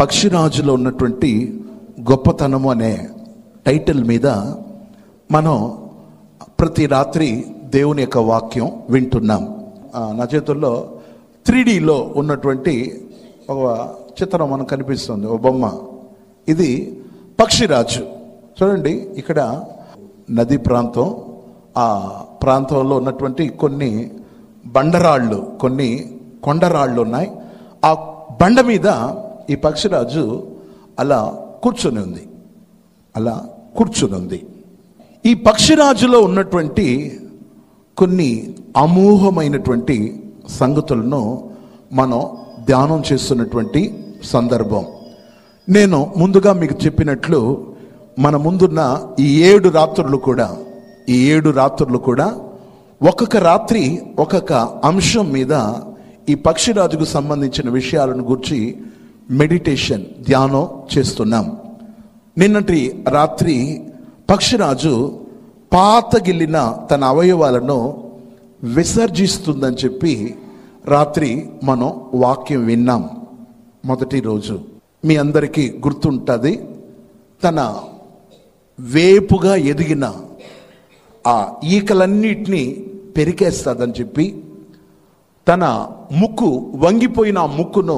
పక్షిరాజులో ఉన్నటువంటి గొప్పతనము అనే టైటిల్ మీద మనం ప్రతి రాత్రి దేవుని యొక్క వాక్యం వింటున్నాం ఆ, నా చేతుల్లో త్రీ లో ఉన్నటువంటి ఒక చిత్రం మనకు కనిపిస్తుంది ఒక బొమ్మ ఇది పక్షిరాజు చూడండి ఇక్కడ నది ప్రాంతం ఆ ప్రాంతంలో ఉన్నటువంటి కొన్ని బండరాళ్ళు కొన్ని కొండరాళ్ళు ఉన్నాయి ఆ బండ మీద ఈ పక్షిరాజు అలా కూర్చొని ఉంది అలా కూర్చుని ఉంది ఈ పక్షిరాజులో ఉన్నటువంటి కొన్ని అమోఘమైనటువంటి సంగతులను మనం ధ్యానం చేస్తున్నటువంటి సందర్భం నేను ముందుగా మీకు చెప్పినట్లు మన ముందున్న ఈ ఏడు రాత్రులు కూడా ఈ ఏడు రాత్రులు కూడా ఒక్కొక్క రాత్రి ఒక్కొక్క అంశం మీద ఈ పక్షిరాజుకు సంబంధించిన విషయాలను గురించి మెడిటేషన్ ధ్యానం చేస్తున్నాం నిన్నటి రాత్రి పక్షిరాజు పాతగిల్లిన తన అవయవాలను విసర్జిస్తుందని చెప్పి రాత్రి మనం వాక్యం విన్నాం మొదటి రోజు మీ అందరికీ గుర్తుంటుంది తన వేపుగా ఎదిగిన ఆ ఈకలన్నిటినీ పెరికేస్తుందని చెప్పి తన ముక్కు వంగిపోయిన ఆ ముక్కును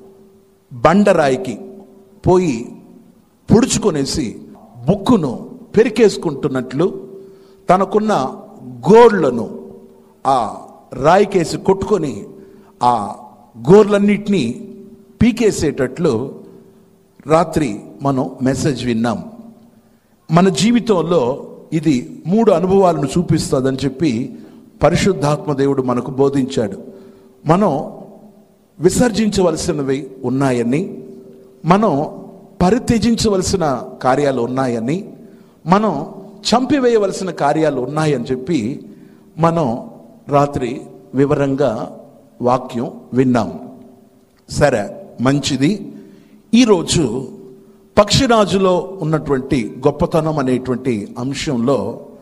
బండరాయికి పోయి పుడుచుకొనేసి బుక్కును పెరికేసుకుంటున్నట్లు తనకున్న గోర్లను ఆ రాయికేసి కొట్టుకొని ఆ గోర్లన్నిటినీ పీకేసేటట్లు రాత్రి మనం మెసేజ్ విన్నాం మన జీవితంలో ఇది మూడు అనుభవాలను చూపిస్తుందని చెప్పి పరిశుద్ధాత్మ దేవుడు మనకు బోధించాడు మనం విసర్జించవలసినవి ఉన్నాయని మనం పరిత్యజించవలసిన కార్యాలు ఉన్నాయని మనం చంపివేయవలసిన కార్యాలు ఉన్నాయని చెప్పి మనం రాత్రి వివరంగా వాక్యం విన్నాం సరే మంచిది ఈరోజు పక్షిరాజులో ఉన్నటువంటి గొప్పతనం అనేటువంటి అంశంలో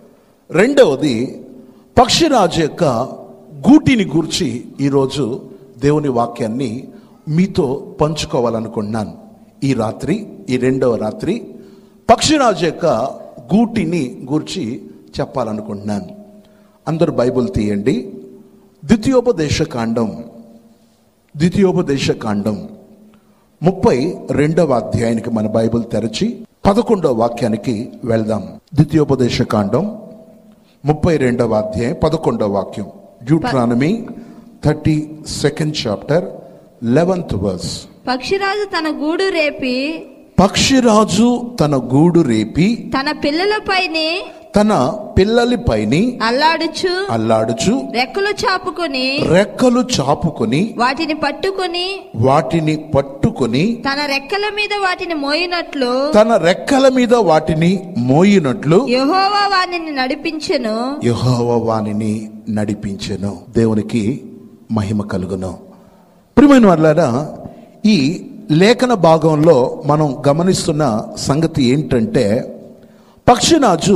రెండవది పక్షిరాజు యొక్క గూటిని గూర్చి ఈరోజు దేవుని వాక్యాన్ని మీతో పంచుకోవాలనుకుంటున్నాను ఈ రాత్రి ఈ రెండవ రాత్రి పక్షిరాజు యొక్క గూటిని గూర్చి చెప్పాలనుకుంటున్నాను అందరూ బైబుల్ తీయండి ద్వితీయోపదేశ కాండం ద్వితీయోపదేశ కాండం ముప్పై రెండవ అధ్యాయానికి మన బైబిల్ తెరచి పదకొండవ వాక్యానికి వెళ్దాం ద్వితీయోపదేశ కాండం ముప్పై రెండవ అధ్యాయం పదకొండవ వాక్యం Deuteronomy thirty second chapter eleventh verse పక్షిరాజు తన గూడు రేపి పక్షిరాజు తన గూడు రేపి తన పిల్లలపైనే తన పిల్లలిపైని అల్లాడుచు అల్లాడుచు రెక్కలు చాపుకొని రెక్కలు చాపుకొని వాటిని పట్టుకొని వాటిని పట్టుకొని తన రెక్కల మీద వాటిని మోయినట్లు తన రెక్కల మీద వాటిని మోయినట్లు యెహోవా వానిని నడిపించెను యెహోవా వానిని నడిపించెను దేవునికి మహిమ కలుగును ప్రియమైన వాళ్ళారా ఈ లేఖన భాగంలో మనం గమనిస్తున్న సంగతి ఏంటంటే పక్షిరాజు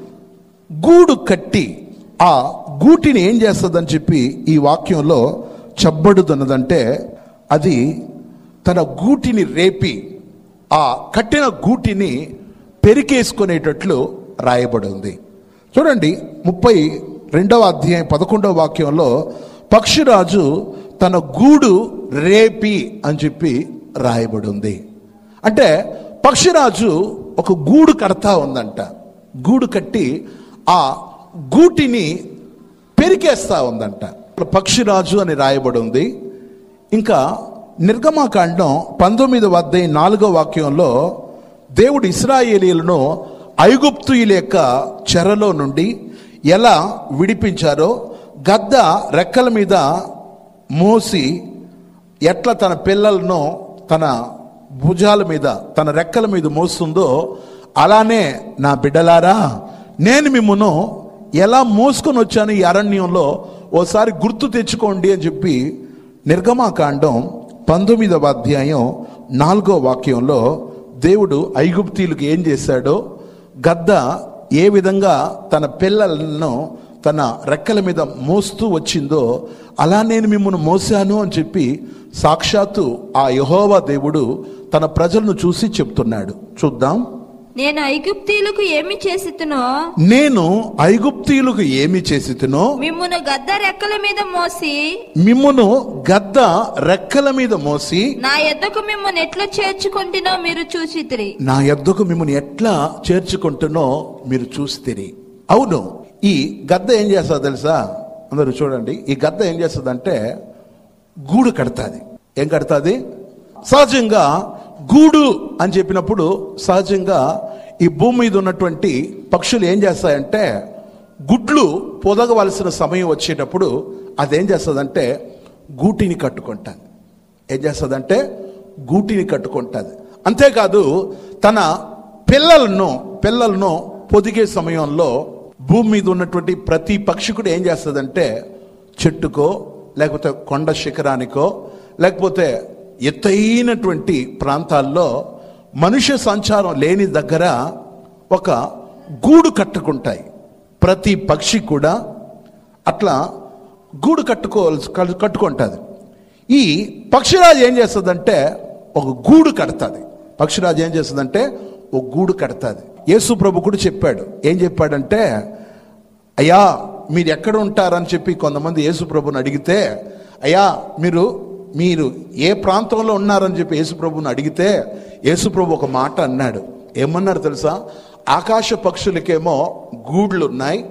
గూడు కట్టి ఆ గూటిని ఏం చేస్తుందని చెప్పి ఈ వాక్యంలో చెప్పబడుతున్నదంటే అది తన గూటిని రేపి ఆ కట్టిన గూటిని పెరికేసుకునేటట్లు రాయబడి ఉంది చూడండి ముప్పై రెండవ అధ్యాయం పదకొండవ వాక్యంలో పక్షిరాజు తన గూడు రేపి అని చెప్పి రాయబడి ఉంది అంటే పక్షిరాజు ఒక గూడు కడతా ఉందంట గూడు కట్టి ఆ గూటిని పెరికేస్తా ఉందంట పక్షిరాజు అని రాయబడి ఉంది ఇంకా నిర్గమాకాండం పంతొమ్మిదవ అధ్యాయం నాలుగో వాక్యంలో దేవుడు ఇస్రాయేలీలను ఐగుప్తుయుల యొక్క చెరలో నుండి ఎలా విడిపించారో గద్ద రెక్కల మీద మోసి ఎట్లా తన పిల్లలను తన భుజాల మీద తన రెక్కల మీద మోస్తుందో అలానే నా బిడ్డలారా నేను మిమ్మను ఎలా మోసుకొని వచ్చాను ఈ అరణ్యంలో ఓసారి గుర్తు తెచ్చుకోండి అని చెప్పి నిర్గమాకాండం పంతొమ్మిదవ అధ్యాయం నాలుగో వాక్యంలో దేవుడు ఐగుప్తీలకు ఏం చేశాడో గద్ద ఏ విధంగా తన పిల్లలను తన రెక్కల మీద మోస్తూ వచ్చిందో అలా నేను మిమ్మల్ని మోసాను అని చెప్పి సాక్షాత్తు ఆ యహోవా దేవుడు తన ప్రజలను చూసి చెప్తున్నాడు చూద్దాం నేను ఐగుప్తీయులకు ఏమి చేసితునో నేను ఐగుప్తీయులకు ఏమి చేసి తినో మిమ్మును గద్ద రెక్కల మీద మోసి మిమ్మును గద్ద రెక్కల మీద మోసి నా ఎద్దకు మిమ్మల్ని ఎట్లా చేర్చుకుంటునో మీరు చూసితిరి నా యొద్దకు మిమ్మల్ని ఎట్లా చేర్చుకుంటున్నో మీరు చూస్తేరి అవును ఈ గద్ద ఏం చేస్తుంది తెలుసా అందరూ చూడండి ఈ గద్ద ఏం చేస్తుందంటే గూడు కడతాది ఏం కడతాది సహజంగా గూడు అని చెప్పినప్పుడు సహజంగా ఈ భూమి మీద ఉన్నటువంటి పక్షులు ఏం చేస్తాయంటే గుడ్లు పొదగవలసిన సమయం వచ్చేటప్పుడు అదేం చేస్తుందంటే గూటిని కట్టుకుంటాది ఏం చేస్తుందంటే గూటిని కట్టుకుంటుంది అంతేకాదు తన పిల్లలను పిల్లలను పొదిగే సమయంలో భూమి మీద ఉన్నటువంటి ప్రతి పక్షి కూడా ఏం చేస్తుందంటే చెట్టుకో లేకపోతే కొండ శిఖరానికో లేకపోతే ఎత్తైనటువంటి ప్రాంతాల్లో మనుష్య సంచారం లేని దగ్గర ఒక గూడు కట్టుకుంటాయి ప్రతి పక్షి కూడా అట్లా గూడు కట్టుకోవాల్సి కట్టుకుంటుంది ఈ పక్షిరాజు ఏం చేస్తుందంటే ఒక గూడు కడతాది పక్షిరాజు ఏం చేస్తుందంటే ఒక గూడు కడతాది యేసు ప్రభు కూడా చెప్పాడు ఏం చెప్పాడంటే అయ్యా మీరు ఎక్కడ ఉంటారని చెప్పి కొంతమంది యేసు ప్రభుని అడిగితే అయ్యా మీరు మీరు ఏ ప్రాంతంలో ఉన్నారని చెప్పి యేసు ప్రభుని అడిగితే యేసు ప్రభు ఒక మాట అన్నాడు ఏమన్నారు తెలుసా ఆకాశ పక్షులకేమో గూడ్లు ఉన్నాయి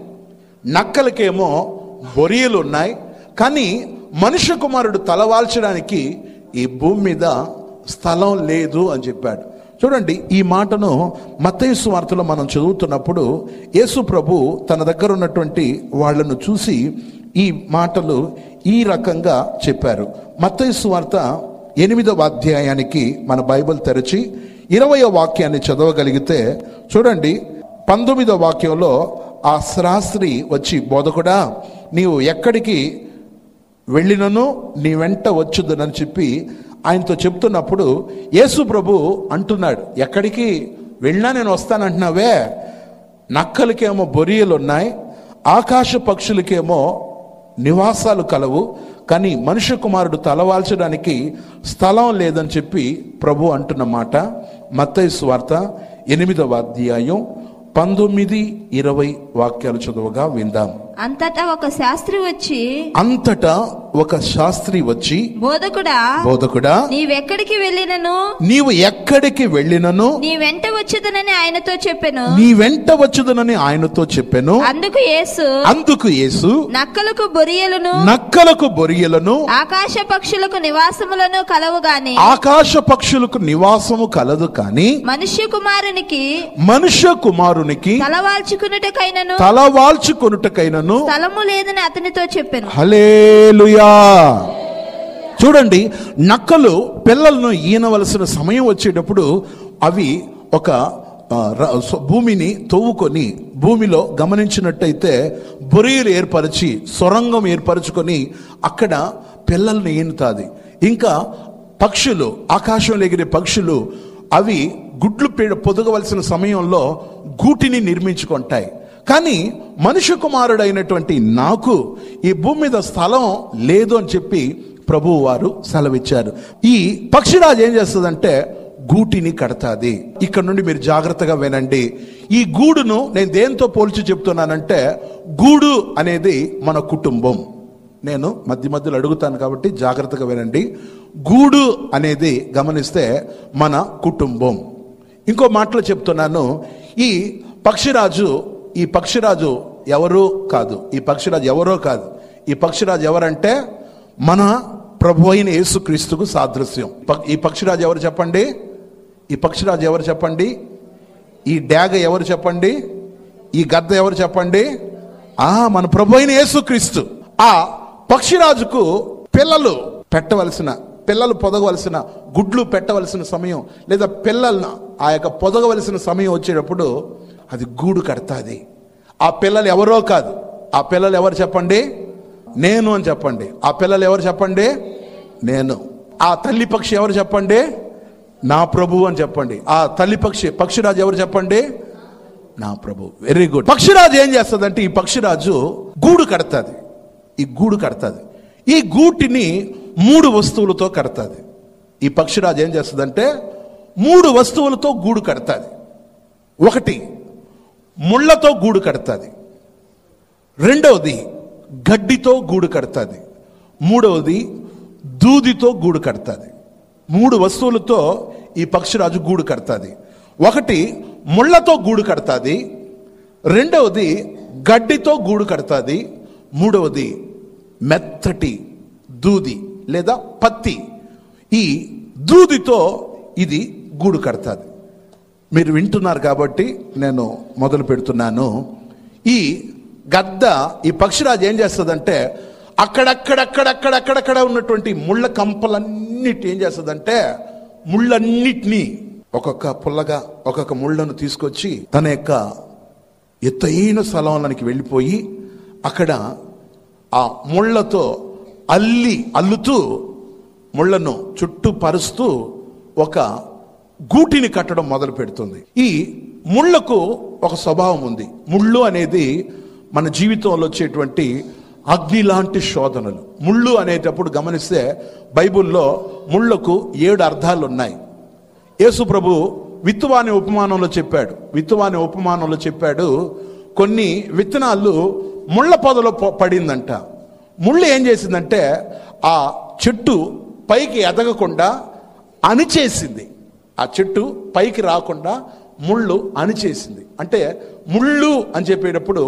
నక్కలకేమో బొరియలు ఉన్నాయి కానీ మనుష్య కుమారుడు తలవాల్చడానికి ఈ భూమి మీద స్థలం లేదు అని చెప్పాడు చూడండి ఈ మాటను మత్తయి వార్తలో మనం చదువుతున్నప్పుడు యేసు ప్రభు తన దగ్గర ఉన్నటువంటి వాళ్ళను చూసి ఈ మాటలు ఈ రకంగా చెప్పారు మత్తయి వార్త ఎనిమిదవ అధ్యాయానికి మన బైబిల్ తెరచి ఇరవయ వాక్యాన్ని చదవగలిగితే చూడండి పంతొమ్మిదవ వాక్యంలో ఆ శాస్త్రి వచ్చి బోధకుడా నీవు ఎక్కడికి వెళ్ళినను నీ వెంట వచ్చుదనని చెప్పి ఆయనతో చెప్తున్నప్పుడు యేసు ప్రభు అంటున్నాడు ఎక్కడికి వెళ్ళినా నేను వస్తానంటున్నావే నక్కలకేమో బొరియలు ఉన్నాయి ఆకాశ పక్షులకేమో నివాసాలు కలవు కానీ మనుష్య కుమారుడు తలవాల్చడానికి స్థలం లేదని చెప్పి ప్రభు అంటున్న మాట మత్తయి స్వార్త ఎనిమిదవ అధ్యాయం పంతొమ్మిది ఇరవై వాక్యాలు చదువుగా విందాం అంతటా ఒక శాస్త్రి వచ్చి అంతటా ఒక శాస్త్రి వచ్చి బోధకుడా బోధకుడా నీవెక్కడికి వెళ్ళినను నీవు ఎక్కడికి వెళ్ళినను నీ వెంట వచ్చుదనని ఆయనతో చెప్పెను నీ వెంట వచ్చుదనని ఆయనతో చెప్పాను అందుకు యేసు అందుకు యేసు నక్కలకు బొరియలను నక్కలకు బొరియలను ఆకాశ పక్షులకు నివాసములను కలవు గాని ఆకాశ పక్షులకు నివాసము కలదు కాని మనుష్య కుమారునికి మనుష్య కుమారునికి తలవాల్చుకున్నటకైనను తలవాల్చుకొనుటకైనను స్థలము లేదని అతనితో చెప్పాను హలేలుయా చూడండి నక్కలు పిల్లలను ఈనవలసిన సమయం వచ్చేటప్పుడు అవి ఒక ఆ, ర- సొ- భూమిని తవ్వుకొని భూమిలో గమనించినట్టయితే బొరియలు ఏర్పరిచి సొరంగం ఏర్పరచుకొని అక్కడ పిల్లల్ని ఈనుతాది ఇంకా పక్షులు ఆకాశంలో ఎగిరే పక్షులు అవి గుడ్లు పీడ పొదగవలసిన సమయంలో గూటిని నిర్మించుకుంటాయి కానీ మనుష్య కుమారుడైనటువంటి నాకు ఈ భూమి మీద స్థలం లేదు అని చెప్పి ప్రభువు వారు సెలవిచ్చారు ఈ పక్షిరాజు ఏం చేస్తుందంటే గూటిని కడతాది ఇక్కడ నుండి మీరు జాగ్రత్తగా వినండి ఈ గూడును నేను దేంతో పోల్చి చెప్తున్నానంటే గూడు అనేది మన కుటుంబం నేను మధ్య మధ్యలో అడుగుతాను కాబట్టి జాగ్రత్తగా వినండి గూడు అనేది గమనిస్తే మన కుటుంబం ఇంకో మాటలో చెప్తున్నాను ఈ పక్షిరాజు ఈ పక్షిరాజు ఎవరు కాదు ఈ పక్షిరాజు ఎవరో కాదు ఈ పక్షిరాజు ఎవరంటే మన ప్రభు అయిన యేసుక్రీస్తుకు సాదృశ్యం ప- ఈ పక్షిరాజు ఎవరు చెప్పండి ఈ పక్షిరాజు ఎవరు చెప్పండి ఈ డ్యాగ ఎవరు చెప్పండి ఈ గద్ద ఎవరు చెప్పండి ఆ మన ప్రభు అయిన యేసుక్రీస్తు ఆ పక్షిరాజుకు పిల్లలు పెట్టవలసిన పిల్లలు పొదగవలసిన గుడ్లు పెట్టవలసిన సమయం లేదా పిల్లలను ఆ యొక్క పొదగవలసిన సమయం వచ్చేటప్పుడు అది గూడు కడతాది ఆ పిల్లలు ఎవరో కాదు ఆ పిల్లలు ఎవరు చెప్పండి నేను అని చెప్పండి ఆ పిల్లలు ఎవరు చెప్పండి నేను ఆ తల్లి పక్షి ఎవరు చెప్పండి నా ప్రభు అని చెప్పండి ఆ తల్లి పక్షి పక్షిరాజు ఎవరు చెప్పండి నా ప్రభు వెరీ గుడ్ పక్షిరాజు ఏం చేస్తుందంటే ఈ పక్షిరాజు గూడు కడతాది ఈ గూడు కడతాది ఈ గూటిని మూడు వస్తువులతో కడతాది ఈ పక్షిరాజు ఏం చేస్తుందంటే మూడు వస్తువులతో గూడు కడతాది ఒకటి ముళ్ళతో గూడు కడతాది రెండవది గడ్డితో గూడు కడతాది మూడవది దూదితో గూడు కడతాది మూడు వస్తువులతో ఈ పక్షిరాజు గూడు కడతాది ఒకటి ముళ్ళతో గూడు కడతాది రెండవది గడ్డితో గూడు కడతాది మూడవది మెత్తటి దూది లేదా పత్తి ఈ దూదితో ఇది గూడు కడతాది మీరు వింటున్నారు కాబట్టి నేను మొదలు పెడుతున్నాను ఈ గద్ద ఈ పక్షిరాజు ఏం చేస్తుందంటే అక్కడక్కడక్కడక్కడక్కడక్కడ ఉన్నటువంటి ముళ్ళ కంపలన్నిటి ఏం చేస్తుందంటే ముళ్ళన్నిటినీ ఒక్కొక్క పుల్లగా ఒక్కొక్క ముళ్ళను తీసుకొచ్చి తన యొక్క ఎత్తైన స్థలంలోనికి వెళ్ళిపోయి అక్కడ ఆ ముళ్ళతో అల్లి అల్లుతూ ముళ్ళను చుట్టూ పరుస్తూ ఒక గూటిని కట్టడం మొదలు పెడుతుంది ఈ ముళ్ళకు ఒక స్వభావం ఉంది ముళ్ళు అనేది మన జీవితంలో వచ్చేటువంటి అగ్ని లాంటి శోధనలు ముళ్ళు అనేటప్పుడు గమనిస్తే బైబిల్లో ముళ్ళకు ఏడు అర్థాలు ఉన్నాయి యేసు ప్రభు విత్తువాని ఉపమానంలో చెప్పాడు విత్తువాని ఉపమానంలో చెప్పాడు కొన్ని విత్తనాలు ముళ్ళ పొదలో ప- పడిందంట ముళ్ళు ఏం చేసిందంటే ఆ చెట్టు పైకి ఎదగకుండా అణిచేసింది ఆ చెట్టు పైకి రాకుండా ముళ్ళు అణిచేసింది అంటే ముళ్ళు అని చెప్పేటప్పుడు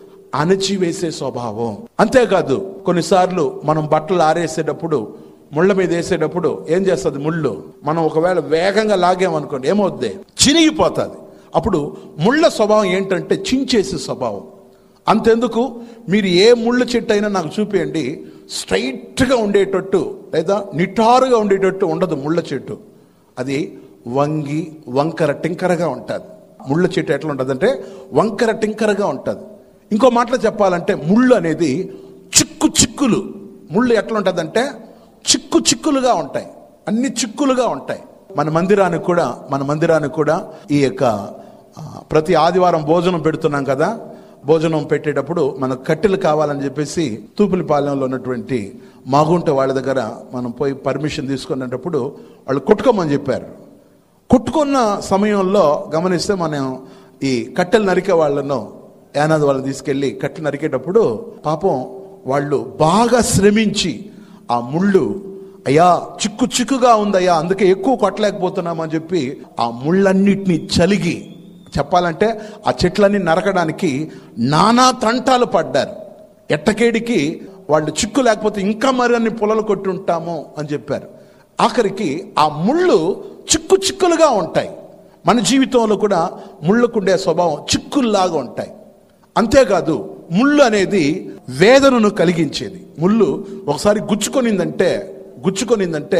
అణచివేసే స్వభావం అంతేకాదు కొన్నిసార్లు మనం బట్టలు ఆరేసేటప్పుడు ముళ్ళ మీద వేసేటప్పుడు ఏం చేస్తుంది ముళ్ళు మనం ఒకవేళ వేగంగా లాగామనుకోండి ఏమవుద్ది చినిగిపోతుంది అప్పుడు ముళ్ళ స్వభావం ఏంటంటే చించేసే స్వభావం అంతెందుకు మీరు ఏ ముళ్ళ చెట్టు అయినా నాకు చూపించండి స్ట్రైట్గా ఉండేటట్టు లేదా నిటారుగా ఉండేటట్టు ఉండదు ముళ్ళ చెట్టు అది వంగి వంకర టింకరగా ఉంటుంది ముళ్ళ చెట్టు ఎట్లా ఉంటుందంటే వంకర టింకరగా ఉంటుంది ఇంకో మాటలో చెప్పాలంటే ముళ్ళు అనేది చిక్కు చిక్కులు ముళ్ళు ఎట్లా ఉంటుందంటే చిక్కు చిక్కులుగా ఉంటాయి అన్ని చిక్కులుగా ఉంటాయి మన మందిరానికి కూడా మన మందిరానికి కూడా ఈ యొక్క ఆ, ప్రతి ఆదివారం భోజనం పెడుతున్నాం కదా భోజనం పెట్టేటప్పుడు మనకు కట్టెలు కావాలని చెప్పేసి తూపులపాలెంలో ఉన్నటువంటి మాగుంట వాళ్ళ దగ్గర మనం పోయి పర్మిషన్ తీసుకునేటప్పుడు వాళ్ళు కొట్టుకోమని చెప్పారు కొట్టుకున్న సమయంలో గమనిస్తే మనం ఈ కట్టెలు నరికే వాళ్ళను ఏనాది వాళ్ళని తీసుకెళ్ళి కట్టెలు నరికేటప్పుడు పాపం వాళ్ళు బాగా శ్రమించి ఆ ముళ్ళు అయ్యా చిక్కు చిక్కుగా ఉందయ్యా అందుకే ఎక్కువ కొట్టలేకపోతున్నామని చెప్పి ఆ ముళ్ళన్నిటినీ చలిగి చెప్పాలంటే ఆ చెట్లన్నీ నరకడానికి నానా తంటాలు పడ్డారు ఎట్టకేడికి వాళ్ళు చిక్కు లేకపోతే ఇంకా మరిన్ని పొలలు కొట్టి ఉంటాము అని చెప్పారు ఆఖరికి ఆ ముళ్ళు చిక్కు చిక్కులుగా ఉంటాయి మన జీవితంలో కూడా ముళ్ళకుండే స్వభావం చిక్కుల్లాగా ఉంటాయి అంతేకాదు ముళ్ళు అనేది వేదనను కలిగించేది ముళ్ళు ఒకసారి గుచ్చుకొనిందంటే గుచ్చుకొనిందంటే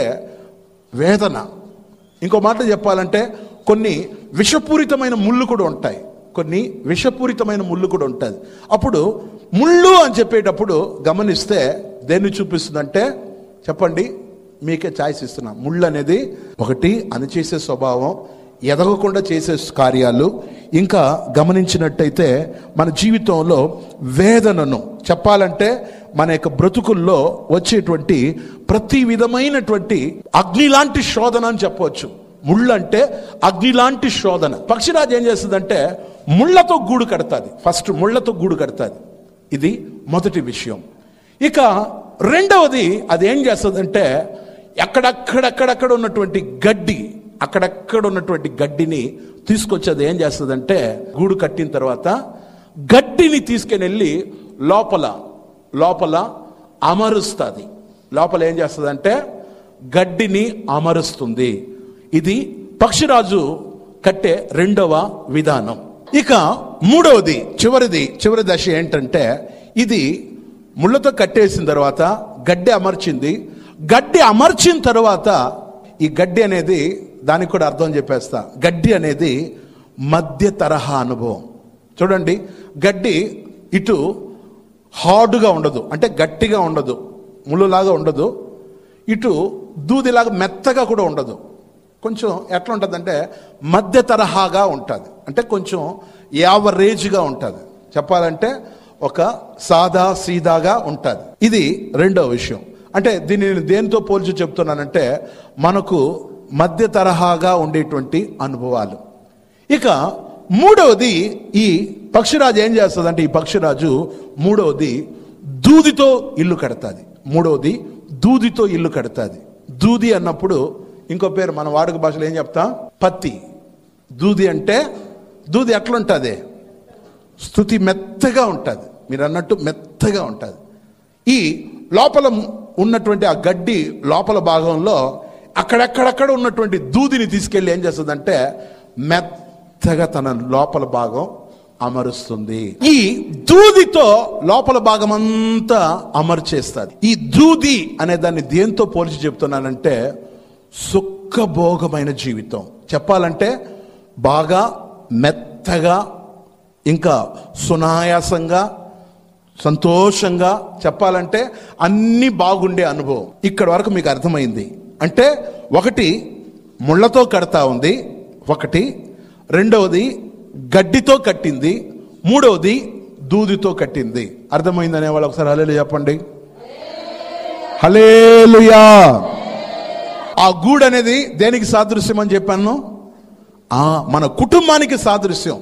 వేదన ఇంకో మాట చెప్పాలంటే కొన్ని విషపూరితమైన ముళ్ళు కూడా ఉంటాయి కొన్ని విషపూరితమైన ముళ్ళు కూడా ఉంటుంది అప్పుడు ముళ్ళు అని చెప్పేటప్పుడు గమనిస్తే దేన్ని చూపిస్తుందంటే చెప్పండి మీకే ఛాయిస్ ఇస్తున్నా ముళ్ళు అనేది ఒకటి అణిచేసే స్వభావం ఎదగకుండా చేసే కార్యాలు ఇంకా గమనించినట్టయితే మన జీవితంలో వేదనను చెప్పాలంటే మన యొక్క బ్రతుకుల్లో వచ్చేటువంటి ప్రతి విధమైనటువంటి అగ్ని లాంటి శోధన అని చెప్పవచ్చు ముళ్ళు అంటే అగ్ని లాంటి శోధన పక్షిరాజు ఏం చేస్తుందంటే ముళ్ళతో గూడు కడతాది ఫస్ట్ ముళ్ళతో గూడు కడతాది ఇది మొదటి విషయం ఇక రెండవది అది ఏం చేస్తుందంటే ఎక్కడక్కడక్కడక్కడ ఉన్నటువంటి గడ్డి అక్కడక్కడ ఉన్నటువంటి గడ్డిని తీసుకొచ్చి అది ఏం చేస్తుందంటే గూడు కట్టిన తర్వాత గడ్డిని తీసుకుని వెళ్ళి లోపల లోపల అమరుస్తుంది లోపల ఏం చేస్తుందంటే గడ్డిని అమరుస్తుంది ఇది పక్షిరాజు కట్టే రెండవ విధానం ఇక మూడవది చివరిది చివరి దశ ఏంటంటే ఇది ముళ్ళతో కట్టేసిన తర్వాత గడ్డి అమర్చింది గడ్డి అమర్చిన తర్వాత ఈ గడ్డి అనేది దానికి కూడా అర్థం చెప్పేస్తా గడ్డి అనేది మధ్య తరహా అనుభవం చూడండి గడ్డి ఇటు హార్డ్గా ఉండదు అంటే గట్టిగా ఉండదు ముళ్ళులాగా ఉండదు ఇటు దూదిలాగా మెత్తగా కూడా ఉండదు కొంచెం ఎట్లా ఉంటుందంటే మధ్య తరహాగా ఉంటుంది అంటే కొంచెం యావరేజ్గా ఉంటుంది చెప్పాలంటే ఒక సాదా సీదాగా ఉంటుంది ఇది రెండో విషయం అంటే దీన్ని నేను దేనితో పోల్చి చెప్తున్నానంటే మనకు మధ్య తరహాగా ఉండేటువంటి అనుభవాలు ఇక మూడవది ఈ పక్షిరాజు ఏం చేస్తుందంటే ఈ పక్షిరాజు మూడవది దూదితో ఇల్లు కడతాది మూడవది దూదితో ఇల్లు కడతాది దూది అన్నప్పుడు ఇంకో పేరు మన వాడుక భాషలో ఏం చెప్తాం పత్తి దూది అంటే దూది ఎట్లుంటుంది స్థుతి మెత్తగా ఉంటుంది మీరు అన్నట్టు మెత్తగా ఉంటుంది ఈ లోపల ఉన్నటువంటి ఆ గడ్డి లోపల భాగంలో అక్కడక్కడక్కడ ఉన్నటువంటి దూదిని తీసుకెళ్ళి ఏం చేస్తుందంటే మెత్తగా తన లోపల భాగం అమరుస్తుంది ఈ దూదితో లోపల భాగం అంతా అమర్చేస్తుంది ఈ దూది అనే దాన్ని దేంతో పోల్చి చెప్తున్నానంటే సుఖభోగమైన జీవితం చెప్పాలంటే బాగా మెత్తగా ఇంకా సునాయాసంగా సంతోషంగా చెప్పాలంటే అన్ని బాగుండే అనుభవం ఇక్కడ వరకు మీకు అర్థమైంది అంటే ఒకటి ముళ్ళతో కడతా ఉంది ఒకటి రెండవది గడ్డితో కట్టింది మూడవది దూదితో కట్టింది అర్థమైందనే వాళ్ళు ఒకసారి హలేలు చెప్పండి హలేలుయా ఆ గూడు అనేది దేనికి సాదృశ్యం అని చెప్పాను ఆ మన కుటుంబానికి సాదృశ్యం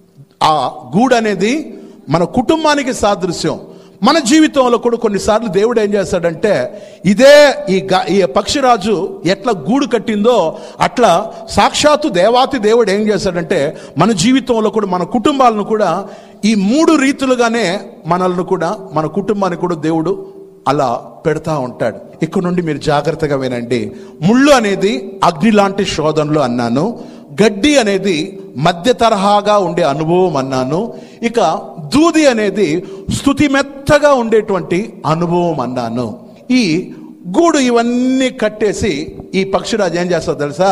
ఆ గూడు అనేది మన కుటుంబానికి సాదృశ్యం మన జీవితంలో కూడా కొన్నిసార్లు దేవుడు ఏం చేస్తాడంటే ఇదే ఈ గా ఈ పక్షిరాజు ఎట్లా గూడు కట్టిందో అట్లా సాక్షాత్తు దేవాతి దేవుడు ఏం చేస్తాడంటే మన జీవితంలో కూడా మన కుటుంబాలను కూడా ఈ మూడు రీతులుగానే మనల్ని కూడా మన కుటుంబాన్ని కూడా దేవుడు అలా పెడతా ఉంటాడు ఇక్కడ నుండి మీరు జాగ్రత్తగా వినండి ముళ్ళు అనేది అగ్ని లాంటి శోధనలు అన్నాను గడ్డి అనేది మధ్య తరహాగా ఉండే అనుభవం అన్నాను ఇక దూది అనేది స్థుతి మెత్తగా ఉండేటువంటి అనుభవం అన్నాను ఈ గూడు ఇవన్నీ కట్టేసి ఈ పక్షిరాజు ఏం చేస్తా తెలుసా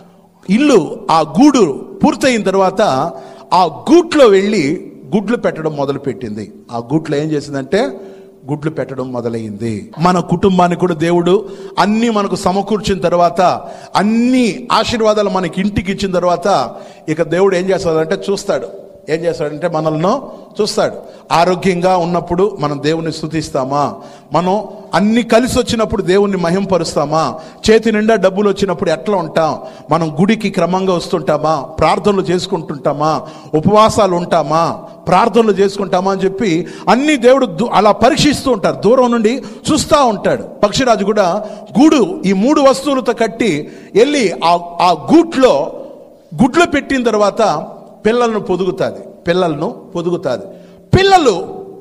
ఇల్లు ఆ గూడు పూర్తయిన తర్వాత ఆ గూట్లో వెళ్ళి గుడ్లు పెట్టడం మొదలు పెట్టింది ఆ గూట్లో ఏం చేసిందంటే గుడ్లు పెట్టడం మొదలైంది మన కుటుంబాన్ని కూడా దేవుడు అన్ని మనకు సమకూర్చిన తర్వాత అన్ని ఆశీర్వాదాలు మనకి ఇంటికి ఇచ్చిన తర్వాత ఇక దేవుడు ఏం చేస్తాడంటే చూస్తాడు ఏం చేస్తాడంటే మనల్ని చూస్తాడు ఆరోగ్యంగా ఉన్నప్పుడు మనం దేవుని స్థుతిస్తామా మనం అన్ని కలిసి వచ్చినప్పుడు దేవుణ్ణి మహింపరుస్తామా చేతి నిండా డబ్బులు వచ్చినప్పుడు ఎట్లా ఉంటాం మనం గుడికి క్రమంగా వస్తుంటామా ప్రార్థనలు చేసుకుంటుంటామా ఉపవాసాలు ఉంటామా ప్రార్థనలు చేసుకుంటామా అని చెప్పి అన్ని దేవుడు దు- అలా పరీక్షిస్తూ ఉంటారు దూరం నుండి చూస్తూ ఉంటాడు పక్షిరాజు కూడా గూడు ఈ మూడు వస్తువులతో కట్టి వెళ్ళి ఆ ఆ గూట్లో గుడ్లు పెట్టిన తర్వాత పిల్లలను పొదుగుతుంది పిల్లలను పొదుగుతుంది పిల్లలు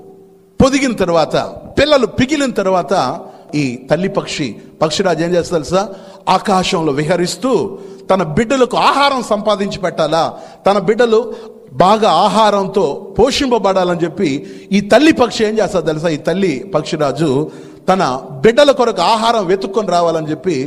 పొదిగిన తర్వాత పిల్లలు పిగిలిన తర్వాత ఈ తల్లి పక్షి పక్షిరాజు ఏం చేస్తుంది తెలుసా ఆకాశంలో విహరిస్తూ తన బిడ్డలకు ఆహారం సంపాదించి పెట్టాలా తన బిడ్డలు బాగా ఆహారంతో పోషింపబడాలని చెప్పి ఈ తల్లి పక్షి ఏం చేస్తుంది తెలుసా ఈ తల్లి పక్షిరాజు తన బిడ్డల కొరకు ఆహారం వెతుక్కొని రావాలని చెప్పి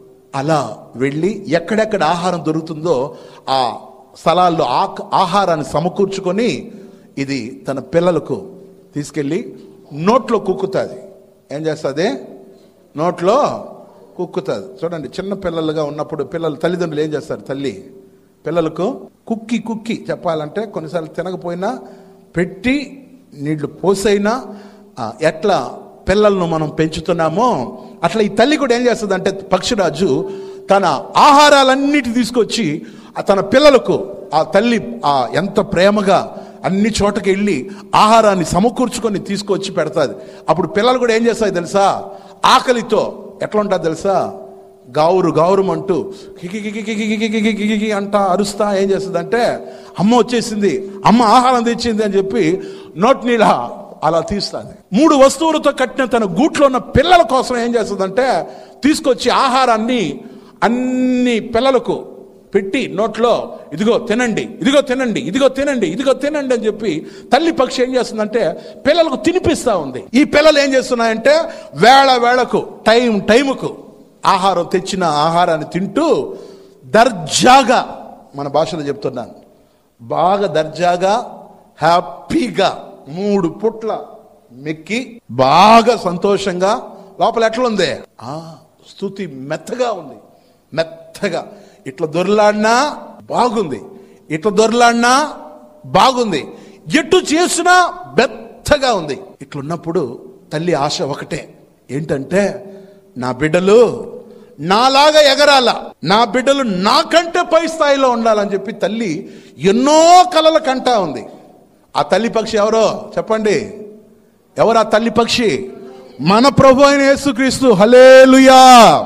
అలా వెళ్ళి ఎక్కడెక్కడ ఆహారం దొరుకుతుందో ఆ స్థలాల్లో ఆ- ఆహారాన్ని సమకూర్చుకొని ఇది తన పిల్లలకు తీసుకెళ్ళి నోట్లో కుక్కుతుంది ఏం చేస్తుంది నోట్లో కుక్కుతుంది చూడండి చిన్న పిల్లలుగా ఉన్నప్పుడు పిల్లలు తల్లిదండ్రులు ఏం చేస్తారు తల్లి పిల్లలకు కుక్కి కుక్కి చెప్పాలంటే కొన్నిసార్లు తినకపోయినా పెట్టి నీళ్లు పోసైనా ఆ, ఎట్లా పిల్లలను మనం పెంచుతున్నామో అట్లా ఈ తల్లి కూడా ఏం చేస్తుంది అంటే పక్షిరాజు తన ఆహారాలన్నిటి తీసుకొచ్చి ఆ తన పిల్లలకు ఆ తల్లి ఆ ఎంత ప్రేమగా అన్ని చోటకి వెళ్ళి ఆహారాన్ని సమకూర్చుకొని తీసుకొచ్చి పెడతాది అప్పుడు పిల్లలు కూడా ఏం చేస్తాయి తెలుసా ఆకలితో ఎట్లా ఉంటుంది తెలుసా గావురు గావురం అంటూ కికి కికి కికి కికి కికి కికి కికి అంటా అరుస్తా ఏం చేస్తుంది అంటే అమ్మ వచ్చేసింది అమ్మ ఆహారం తెచ్చింది అని చెప్పి నోటి నీళ్ళ అలా తీస్తుంది మూడు వస్తువులతో కట్టిన తన గూట్లో ఉన్న పిల్లల కోసం ఏం చేస్తుందంటే తీసుకొచ్చి ఆహారాన్ని అన్ని పిల్లలకు పెట్టి నోట్లో ఇదిగో తినండి ఇదిగో తినండి ఇదిగో తినండి ఇదిగో తినండి అని చెప్పి తల్లి పక్షి ఏం చేస్తుందంటే పిల్లలకు తినిపిస్తా ఉంది ఈ పిల్లలు ఏం చేస్తున్నాయంటే వేళ వేళకు టైం టైముకు ఆహారం తెచ్చిన ఆహారాన్ని తింటూ దర్జాగా మన భాషలో చెప్తున్నాను బాగా దర్జాగా హ్యాపీగా మూడు పుట్ల మెక్కి బాగా సంతోషంగా లోపల ఎట్లుంది ఆ స్థుతి మెత్తగా ఉంది మెత్తగా ఇట్లా దొరలాడినా బాగుంది ఇట్లా దొరలాడినా బాగుంది ఎటు చేసినా బెత్తగా ఉంది ఇట్లున్నప్పుడు తల్లి ఆశ ఒకటే ఏంటంటే నా బిడ్డలు నాలాగా ఎగరాల నా బిడ్డలు నాకంటే పై స్థాయిలో ఉండాలని చెప్పి తల్లి ఎన్నో కలల కంటా ఉంది ఆ తల్లి పక్షి ఎవరో చెప్పండి ఎవరు ఆ తల్లి పక్షి మన ప్రభు అయిన యేసుక్రీస్తు హలేలుయా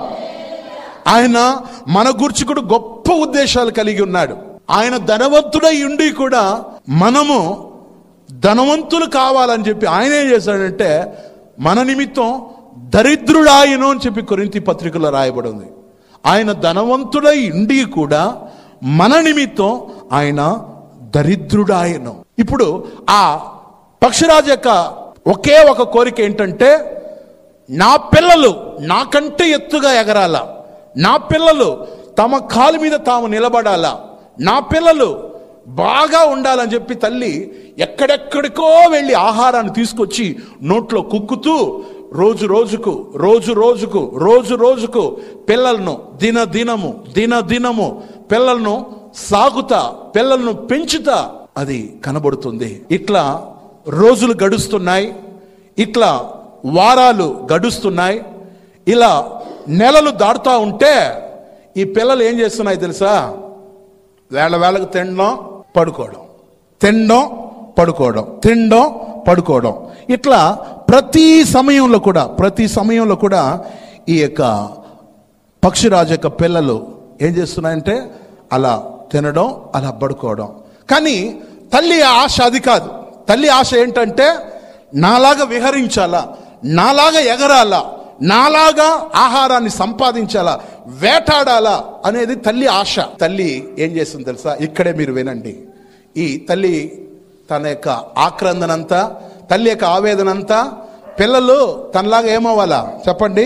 ఆయన మన గురించి కూడా గొప్ప ఉద్దేశాలు కలిగి ఉన్నాడు ఆయన ధనవంతుడై ఉండి కూడా మనము ధనవంతులు కావాలని చెప్పి ఆయన ఏం చేశాడంటే మన నిమిత్తం దరిద్రుడాయను అని చెప్పి కొరింతి పత్రికలో రాయబడి ఉంది ఆయన ధనవంతుడై ఉండి కూడా మన నిమిత్తం ఆయన దరిద్రుడాయను ఇప్పుడు ఆ పక్షిరాజు యొక్క ఒకే ఒక కోరిక ఏంటంటే నా పిల్లలు నాకంటే ఎత్తుగా ఎగరాల నా పిల్లలు తమ కాలు మీద తాము నిలబడాలా నా పిల్లలు బాగా ఉండాలని చెప్పి తల్లి ఎక్కడెక్కడికో వెళ్ళి ఆహారాన్ని తీసుకొచ్చి నోట్లో కుక్కుతూ రోజు రోజుకు రోజు రోజుకు రోజు రోజుకు పిల్లలను దిన దినము దిన దినము పిల్లలను సాగుతా పిల్లలను పెంచుతా అది కనబడుతుంది ఇట్లా రోజులు గడుస్తున్నాయి ఇట్లా వారాలు గడుస్తున్నాయి ఇలా నెలలు దాటుతా ఉంటే ఈ పిల్లలు ఏం చేస్తున్నాయి తెలుసా వేళ వేళకు తినడం పడుకోవడం తినడం పడుకోవడం తినడం పడుకోవడం ఇట్లా ప్రతి సమయంలో కూడా ప్రతి సమయంలో కూడా ఈ యొక్క పక్షిరాజు యొక్క పిల్లలు ఏం చేస్తున్నాయంటే అలా తినడం అలా పడుకోవడం కానీ తల్లి ఆశ అది కాదు తల్లి ఆశ ఏంటంటే నాలాగా విహరించాలా నాలాగా ఎగరాలా నాలాగా ఆహారాన్ని సంపాదించాలా వేటాడాలా అనేది తల్లి ఆశ తల్లి ఏం చేస్తుంది తెలుసా ఇక్కడే మీరు వినండి ఈ తల్లి తన యొక్క ఆక్రందనంతా తల్లి యొక్క ఆవేదనంతా పిల్లలు తనలాగా ఏమవ్వాలా చెప్పండి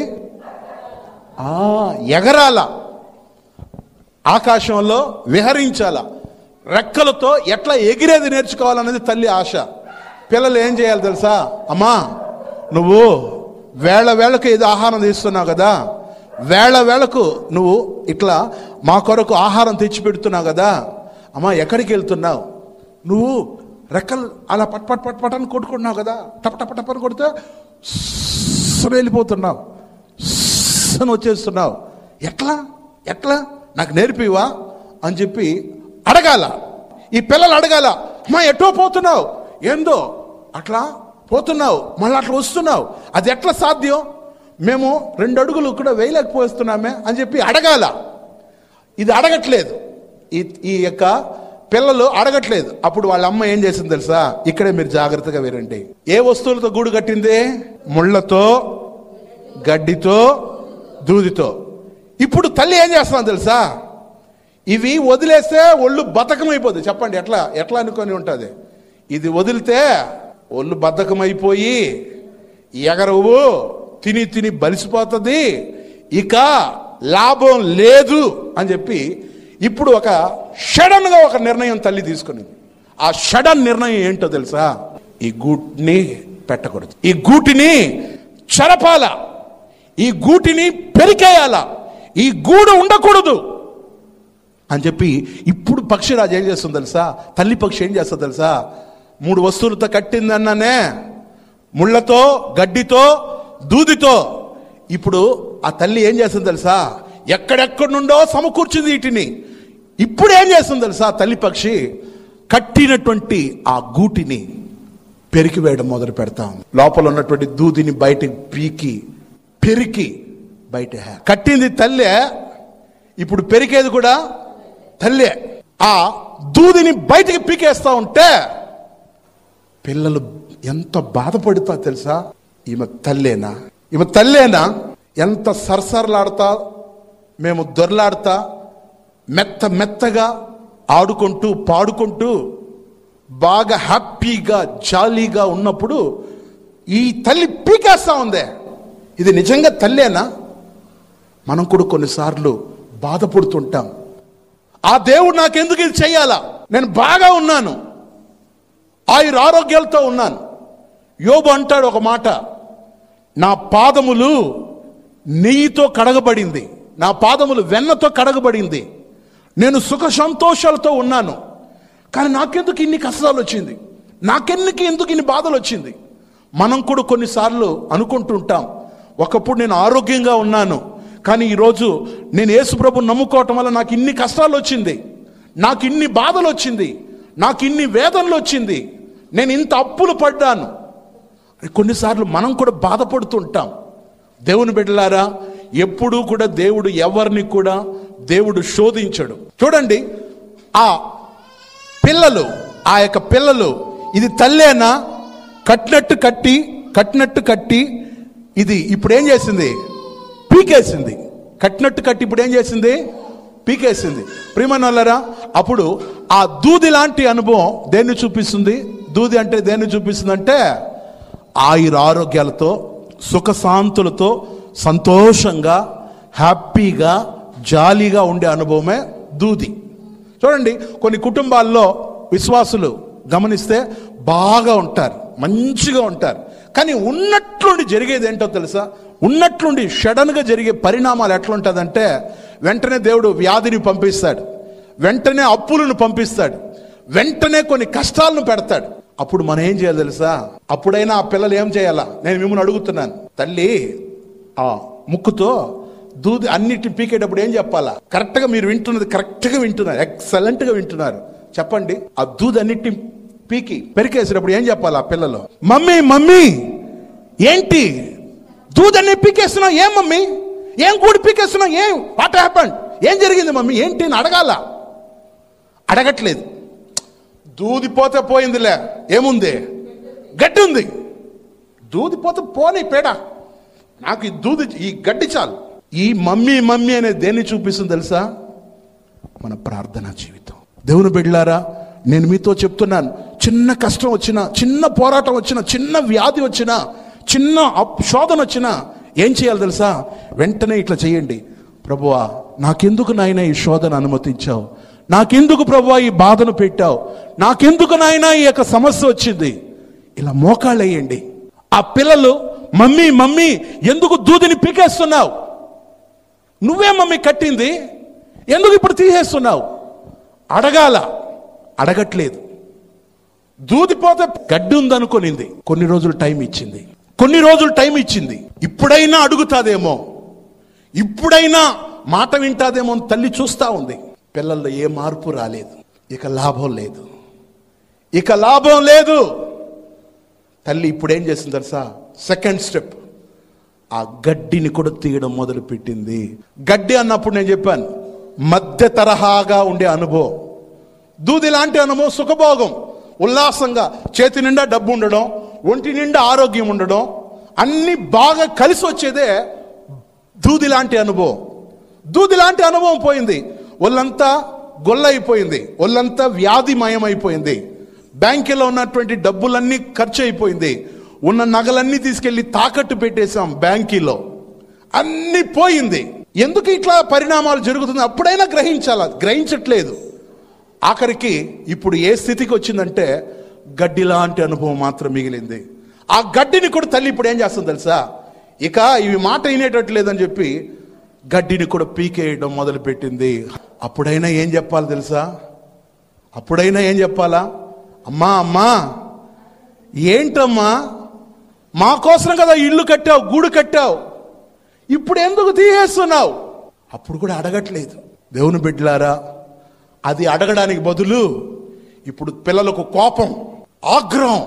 ఆ ఎగరాల ఆకాశంలో విహరించాల రెక్కలతో ఎట్లా ఎగిరేది నేర్చుకోవాలనేది తల్లి ఆశ పిల్లలు ఏం చేయాలి తెలుసా అమ్మా నువ్వు వేళ వేళకు ఏదో ఆహారం తీస్తున్నావు కదా వేళ వేళకు నువ్వు ఇట్లా మా కొరకు ఆహారం తెచ్చి పెడుతున్నావు కదా అమ్మా ఎక్కడికి వెళ్తున్నావు నువ్వు రెక్కలు అలా పట్ పట్ పట్ పట్ అని కొట్టుకుంటున్నావు కదా టప్ టప్ టప్ అని కొడితే స్స్ వెళ్ళిపోతున్నావు స్స్ అని వచ్చేస్తున్నావు ఎట్లా ఎట్లా నాకు నేర్పివా అని చెప్పి అడగాల ఈ పిల్లలు అడగాల అమ్మా ఎటో పోతున్నావు ఏందో అట్లా పోతున్నావు మళ్ళీ అట్లా వస్తున్నావు అది ఎట్లా సాధ్యం మేము రెండు అడుగులు కూడా వేయలేకపోతున్నామే అని చెప్పి అడగాల ఇది అడగట్లేదు ఈ ఈ యొక్క పిల్లలు అడగట్లేదు అప్పుడు వాళ్ళ అమ్మ ఏం చేసింది తెలుసా ఇక్కడే మీరు జాగ్రత్తగా వినండి ఏ వస్తువులతో గూడు కట్టింది ముళ్ళతో గడ్డితో దూదితో ఇప్పుడు తల్లి ఏం చేస్తాను తెలుసా ఇవి వదిలేస్తే ఒళ్ళు బతకమైపోద్ది చెప్పండి ఎట్లా ఎట్లా అనుకొని ఉంటుంది ఇది వదిలితే ఒళ్ళు బద్ధకమైపోయి ఎగరవు తిని తిని బలిసిపోతుంది ఇక లాభం లేదు అని చెప్పి ఇప్పుడు ఒక షడన్ గా ఒక నిర్ణయం తల్లి తీసుకునింది ఆ షడన్ నిర్ణయం ఏంటో తెలుసా ఈ గూటిని పెట్టకూడదు ఈ గూటిని చెరపాల ఈ గూటిని పెరికేయాల ఈ గూడు ఉండకూడదు అని చెప్పి ఇప్పుడు పక్షిరాజు ఏం చేస్తుంది తెలుసా తల్లి పక్షి ఏం చేస్తుంది తెలుసా మూడు వస్తువులతో కట్టిందన్నానే ముళ్ళతో గడ్డితో దూదితో ఇప్పుడు ఆ తల్లి ఏం చేస్తుంది తెలుసా ఎక్కడెక్కడి నుండో సమకూర్చింది వీటిని ఇప్పుడు ఏం చేస్తుంది తెలుసా తల్లి పక్షి కట్టినటువంటి ఆ గూటిని పెరికి వేయడం మొదలు పెడతాం లోపల ఉన్నటువంటి దూదిని బయటికి పీకి పెరికి బయట హే- కట్టింది తల్లే ఇప్పుడు పెరికేది కూడా తల్లే ఆ దూదిని బయటికి పీకేస్తా ఉంటే పిల్లలు ఎంత బాధపడుతా తెలుసా ఈమె తల్లేనా ఈమె తల్లేనా ఎంత సరసరలాడతా మేము దొరలాడతా మెత్త మెత్తగా ఆడుకుంటూ పాడుకుంటూ బాగా హ్యాపీగా జాలీగా ఉన్నప్పుడు ఈ తల్లి పీకేస్తా ఉందే ఇది నిజంగా తల్లేనా మనం కూడా కొన్నిసార్లు బాధపడుతుంటాం ఆ దేవుడు నాకెందుకు ఇది చెయ్యాలా నేను బాగా ఉన్నాను ఆయుర ఆరోగ్యాలతో ఉన్నాను యోబు అంటాడు ఒక మాట నా పాదములు నెయ్యితో కడగబడింది నా పాదములు వెన్నతో కడగబడింది నేను సుఖ సంతోషాలతో ఉన్నాను కానీ నాకెందుకు ఇన్ని కష్టాలు వచ్చింది నాకెన్నికి ఎందుకు ఇన్ని బాధలు వచ్చింది మనం కూడా కొన్నిసార్లు అనుకుంటుంటాం ఒకప్పుడు నేను ఆరోగ్యంగా ఉన్నాను కానీ ఈరోజు నేను యేసుప్రభు నమ్ముకోవటం వల్ల నాకు ఇన్ని కష్టాలు వచ్చింది నాకు ఇన్ని బాధలు వచ్చింది నాకు ఇన్ని వేదనలు వచ్చింది నేను ఇంత అప్పులు పడ్డాను కొన్నిసార్లు మనం కూడా బాధపడుతుంటాం దేవుని బిడ్డలారా ఎప్పుడూ కూడా దేవుడు ఎవరిని కూడా దేవుడు శోధించడు చూడండి ఆ పిల్లలు ఆ యొక్క పిల్లలు ఇది తల్లేనా కట్టినట్టు కట్టి కట్టినట్టు కట్టి ఇది ఇప్పుడు ఏం చేసింది పీకేసింది కట్టినట్టు కట్టి ఇప్పుడు ఏం చేసింది పీకేసింది ప్రియమనల్లరా అప్పుడు ఆ దూది లాంటి అనుభవం దేన్ని చూపిస్తుంది దూది అంటే దేన్ని చూపిస్తుంది అంటే ఆయుర ఆరోగ్యాలతో సుఖశాంతులతో సంతోషంగా హ్యాపీగా జాలీగా ఉండే అనుభవమే దూది చూడండి కొన్ని కుటుంబాల్లో విశ్వాసులు గమనిస్తే బాగా ఉంటారు మంచిగా ఉంటారు కానీ ఉన్నట్లుండి జరిగేది ఏంటో తెలుసా ఉన్నట్లుండి సడన్గా జరిగే పరిణామాలు ఎట్లుంటుందంటే వెంటనే దేవుడు వ్యాధిని పంపిస్తాడు వెంటనే అప్పులను పంపిస్తాడు వెంటనే కొన్ని కష్టాలను పెడతాడు అప్పుడు మనం ఏం చేయాలి తెలుసా అప్పుడైనా ఆ పిల్లలు ఏం చేయాలా నేను మిమ్మల్ని అడుగుతున్నాను తల్లి ఆ ముక్కుతో దూది అన్నిటిని పీకేటప్పుడు ఏం చెప్పాలా కరెక్ట్ గా మీరు వింటున్నది కరెక్ట్ గా వింటున్నారు ఎక్సలెంట్ గా వింటున్నారు చెప్పండి ఆ దూది అన్నిటిని పీకి పెరికేసినప్పుడు ఏం చెప్పాలి ఆ పిల్లలు మమ్మీ మమ్మీ ఏంటి దూదన్ని పీకేస్తున్నావు ఏం మమ్మీ ఏం కూడి పీకేస్తున్నావు ఏం వాట్ హ్యాపన్ ఏం జరిగింది మమ్మీ ఏంటి అని అడగాల అడగట్లేదు దూది పోతే పోయిందిలే ఏముంది గడ్డి ఉంది దూది పోతే పోనీ పేడ నాకు ఈ దూది ఈ గడ్డి చాలు ఈ మమ్మీ మమ్మీ అనే దేన్ని చూపిస్తుంది తెలుసా మన ప్రార్థనా జీవితం దేవుని బిడ్డలారా నేను మీతో చెప్తున్నాను చిన్న కష్టం వచ్చినా చిన్న పోరాటం వచ్చినా చిన్న వ్యాధి వచ్చినా చిన్న అప్- శోధన వచ్చినా ఏం చేయాలి తెలుసా వెంటనే ఇట్లా చేయండి ప్రభువా నాకెందుకు నాయన ఈ శోధన అనుమతించావు నాకెందుకు ప్రభువా ఈ బాధను పెట్టావు నాకెందుకు నాయన ఈ యొక్క సమస్య వచ్చింది ఇలా మోకాళ్ళు వేయండి ఆ పిల్లలు మమ్మీ మమ్మీ ఎందుకు దూదిని పీకేస్తున్నావు నువ్వే మమ్మీ కట్టింది ఎందుకు ఇప్పుడు తీసేస్తున్నావు అడగాల అడగట్లేదు దూదిపోతే గడ్డి ఉందనుకొనింది కొన్ని రోజులు టైం ఇచ్చింది కొన్ని రోజులు టైం ఇచ్చింది ఇప్పుడైనా అడుగుతాదేమో ఇప్పుడైనా మాట వింటాదేమో అని తల్లి చూస్తా ఉంది పిల్లల్లో ఏ మార్పు రాలేదు ఇక లాభం లేదు ఇక లాభం లేదు తల్లి ఇప్పుడు ఏం చేసింది తెలుసా సెకండ్ స్టెప్ ఆ గడ్డిని కూడా తీయడం మొదలు పెట్టింది గడ్డి అన్నప్పుడు నేను చెప్పాను మధ్య తరహాగా ఉండే అనుభవం దూది లాంటి అనుభవం సుఖభోగం ఉల్లాసంగా చేతి నిండా డబ్బు ఉండడం ఒంటి నిండా ఆరోగ్యం ఉండడం అన్ని బాగా కలిసి వచ్చేదే దూది లాంటి అనుభవం దూది లాంటి అనుభవం పోయింది ఒళ్ళంతా గొల్ల అయిపోయింది ఒళ్ళంతా వ్యాధిమయమైపోయింది బ్యాంకులో ఉన్నటువంటి డబ్బులన్నీ ఖర్చు అయిపోయింది ఉన్న నగలన్నీ తీసుకెళ్లి తాకట్టు పెట్టేశాం బ్యాంకీలో అన్ని పోయింది ఎందుకు ఇట్లా పరిణామాలు జరుగుతుంది అప్పుడైనా గ్రహించాలా గ్రహించట్లేదు ఆఖరికి ఇప్పుడు ఏ స్థితికి వచ్చిందంటే గడ్డి లాంటి అనుభవం మాత్రం మిగిలింది ఆ గడ్డిని కూడా తల్లి ఇప్పుడు ఏం చేస్తుంది తెలుసా ఇక ఇవి మాట వినేటట్టు లేదని చెప్పి గడ్డిని కూడా పీకేయడం మొదలు పెట్టింది అప్పుడైనా ఏం చెప్పాలి తెలుసా అప్పుడైనా ఏం చెప్పాలా అమ్మా అమ్మా ఏంటమ్మా మా కోసం కదా ఇల్లు కట్టావు గూడు కట్టావు ఇప్పుడు ఎందుకు తీసేస్తున్నావు అప్పుడు కూడా అడగట్లేదు దేవుని బిడ్డలారా అది అడగడానికి బదులు ఇప్పుడు పిల్లలకు కోపం ఆగ్రహం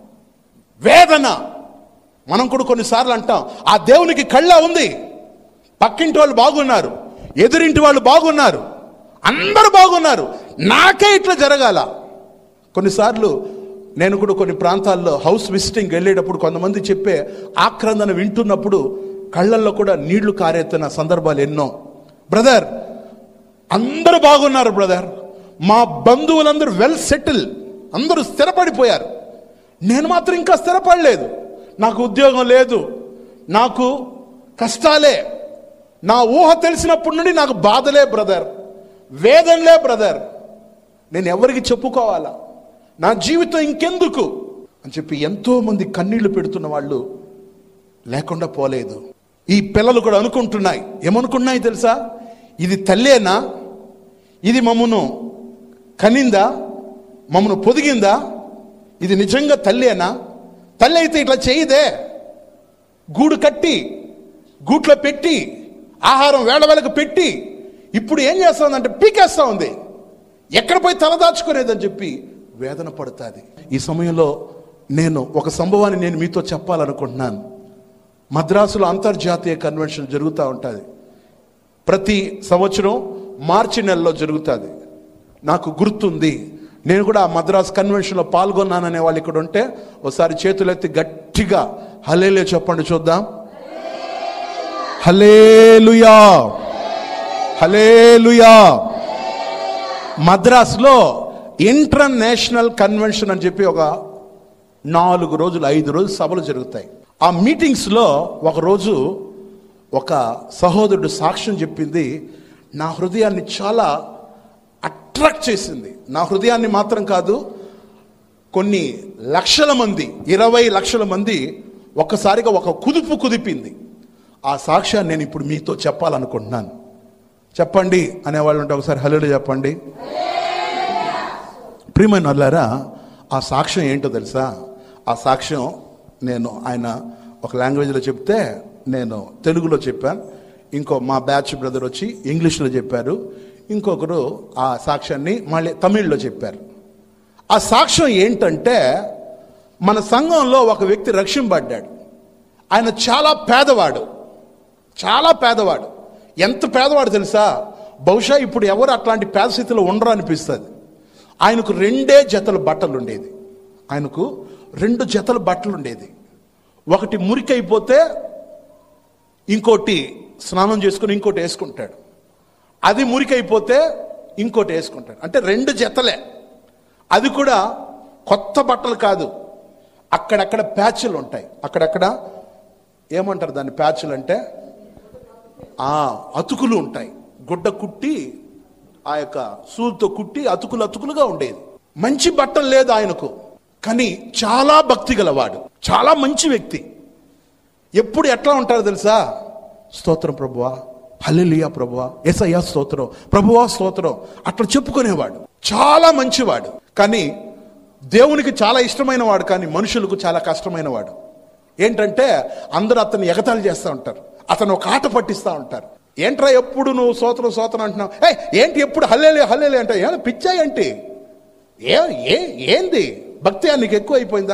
వేదన మనం కూడా కొన్నిసార్లు అంటాం ఆ దేవునికి కళ్ళ ఉంది పక్కింటి వాళ్ళు బాగున్నారు ఎదురింటి వాళ్ళు బాగున్నారు అందరూ బాగున్నారు నాకే ఇట్లా జరగాల కొన్నిసార్లు నేను కూడా కొన్ని ప్రాంతాల్లో హౌస్ విజిటింగ్ వెళ్ళేటప్పుడు కొంతమంది చెప్పే ఆక్రందన వింటున్నప్పుడు కళ్ళల్లో కూడా నీళ్లు కారెత్తిన సందర్భాలు ఎన్నో బ్రదర్ అందరూ బాగున్నారు బ్రదర్ మా బంధువులందరూ వెల్ సెటిల్ అందరూ స్థిరపడిపోయారు నేను మాత్రం ఇంకా స్థిరపడలేదు నాకు ఉద్యోగం లేదు నాకు కష్టాలే నా ఊహ తెలిసినప్పటి నుండి నాకు బాధలే బ్రదర్ వేదనలే బ్రదర్ నేను ఎవరికి చెప్పుకోవాలా నా జీవితం ఇంకెందుకు అని చెప్పి ఎంతో మంది కన్నీళ్లు పెడుతున్న వాళ్ళు లేకుండా పోలేదు ఈ పిల్లలు కూడా అనుకుంటున్నాయి ఏమనుకున్నాయి తెలుసా ఇది తల్లేనా ఇది మమ్మను కనిందా మమ్మను పొదిగిందా ఇది నిజంగా తల్లేనా తల్లి అయితే ఇట్లా చేయదే గూడు కట్టి గూట్లో పెట్టి ఆహారం వేళ వేళకు పెట్టి ఇప్పుడు ఏం చేస్తుందంటే పీకేస్తా ఉంది ఎక్కడ పోయి తలదాచుకునేదని చెప్పి వేదన పడుతుంది ఈ సమయంలో నేను ఒక సంభవాన్ని నేను మీతో చెప్పాలనుకుంటున్నాను మద్రాసులో అంతర్జాతీయ కన్వెన్షన్ జరుగుతూ ఉంటుంది ప్రతి సంవత్సరం మార్చి నెలలో జరుగుతుంది నాకు గుర్తుంది నేను కూడా ఆ మద్రాస్ కన్వెన్షన్లో పాల్గొన్నాననే వాళ్ళు ఇక్కడ ఉంటే ఒకసారి చేతులెత్తి గట్టిగా హలేలే చెప్పండి చూద్దాం హలేలుయా హలేలుయా మద్రాసులో ఇంటర్నేషనల్ కన్వెన్షన్ అని చెప్పి ఒక నాలుగు రోజులు ఐదు రోజులు సభలు జరుగుతాయి ఆ మీటింగ్స్లో ఒక రోజు ఒక సహోదరుడు సాక్ష్యం చెప్పింది నా హృదయాన్ని చాలా అట్రాక్ట్ చేసింది నా హృదయాన్ని మాత్రం కాదు కొన్ని లక్షల మంది ఇరవై లక్షల మంది ఒక్కసారిగా ఒక కుదుపు కుదిపింది ఆ సాక్ష్యాన్ని నేను ఇప్పుడు మీతో చెప్పాలనుకుంటున్నాను చెప్పండి అనేవాళ్ళు ఉంటే ఒకసారి హలో చెప్పండి ప్రియమైన వాళ్ళారా ఆ సాక్ష్యం ఏంటో తెలుసా ఆ సాక్ష్యం నేను ఆయన ఒక లాంగ్వేజ్లో చెప్తే నేను తెలుగులో చెప్పాను ఇంకో మా బ్యాచ్ బ్రదర్ వచ్చి ఇంగ్లీష్లో చెప్పారు ఇంకొకరు ఆ సాక్ష్యాన్ని మళ్ళీ తమిళ్లో చెప్పారు ఆ సాక్ష్యం ఏంటంటే మన సంఘంలో ఒక వ్యక్తి రక్షింపడ్డాడు ఆయన చాలా పేదవాడు చాలా పేదవాడు ఎంత పేదవాడు తెలుసా బహుశా ఇప్పుడు ఎవరు అట్లాంటి పేద స్థితిలో ఉండరు అనిపిస్తుంది ఆయనకు రెండే జతలు బట్టలు ఉండేది ఆయనకు రెండు జతలు బట్టలు ఉండేది ఒకటి మురికైపోతే ఇంకోటి స్నానం చేసుకుని ఇంకోటి వేసుకుంటాడు అది మురికైపోతే ఇంకోటి వేసుకుంటాడు అంటే రెండు జతలే అది కూడా కొత్త బట్టలు కాదు అక్కడక్కడ ప్యాచ్లు ఉంటాయి అక్కడక్కడ ఏమంటారు దాన్ని ప్యాచ్లు అంటే ఆ అతుకులు ఉంటాయి గుడ్డ కుట్టి ఆ యొక్క సూదితో కుట్టి అతుకులు అతుకులుగా ఉండేది మంచి బట్టలు లేదు ఆయనకు కానీ చాలా భక్తి గలవాడు చాలా మంచి వ్యక్తి ఎప్పుడు ఎట్లా ఉంటారో తెలుసా స్తోత్రం ప్రభువా హల్లెలూయా ప్రభువా ఎసయ్యా స్తోత్రం ప్రభువా స్తోత్రం అట్లా చెప్పుకునేవాడు చాలా మంచివాడు కానీ దేవునికి చాలా ఇష్టమైన వాడు కానీ మనుషులకు చాలా కష్టమైన వాడు ఏంటంటే అందరూ అతన్ని ఎగతాళి చేస్తూ ఉంటారు అతను ఒక ఆట పట్టిస్తూ ఉంటారు ఏంట్రా ఎప్పుడు నువ్వు సోత్రం సోత్రం అంటున్నావు ఏ ఏంటి ఎప్పుడు హల్లేలే హల్లేలే అంటే ఏ పిచ్చా ఏంటి ఏ ఏ ఏంది భక్తి నీకు ఎక్కువ అయిపోయిందా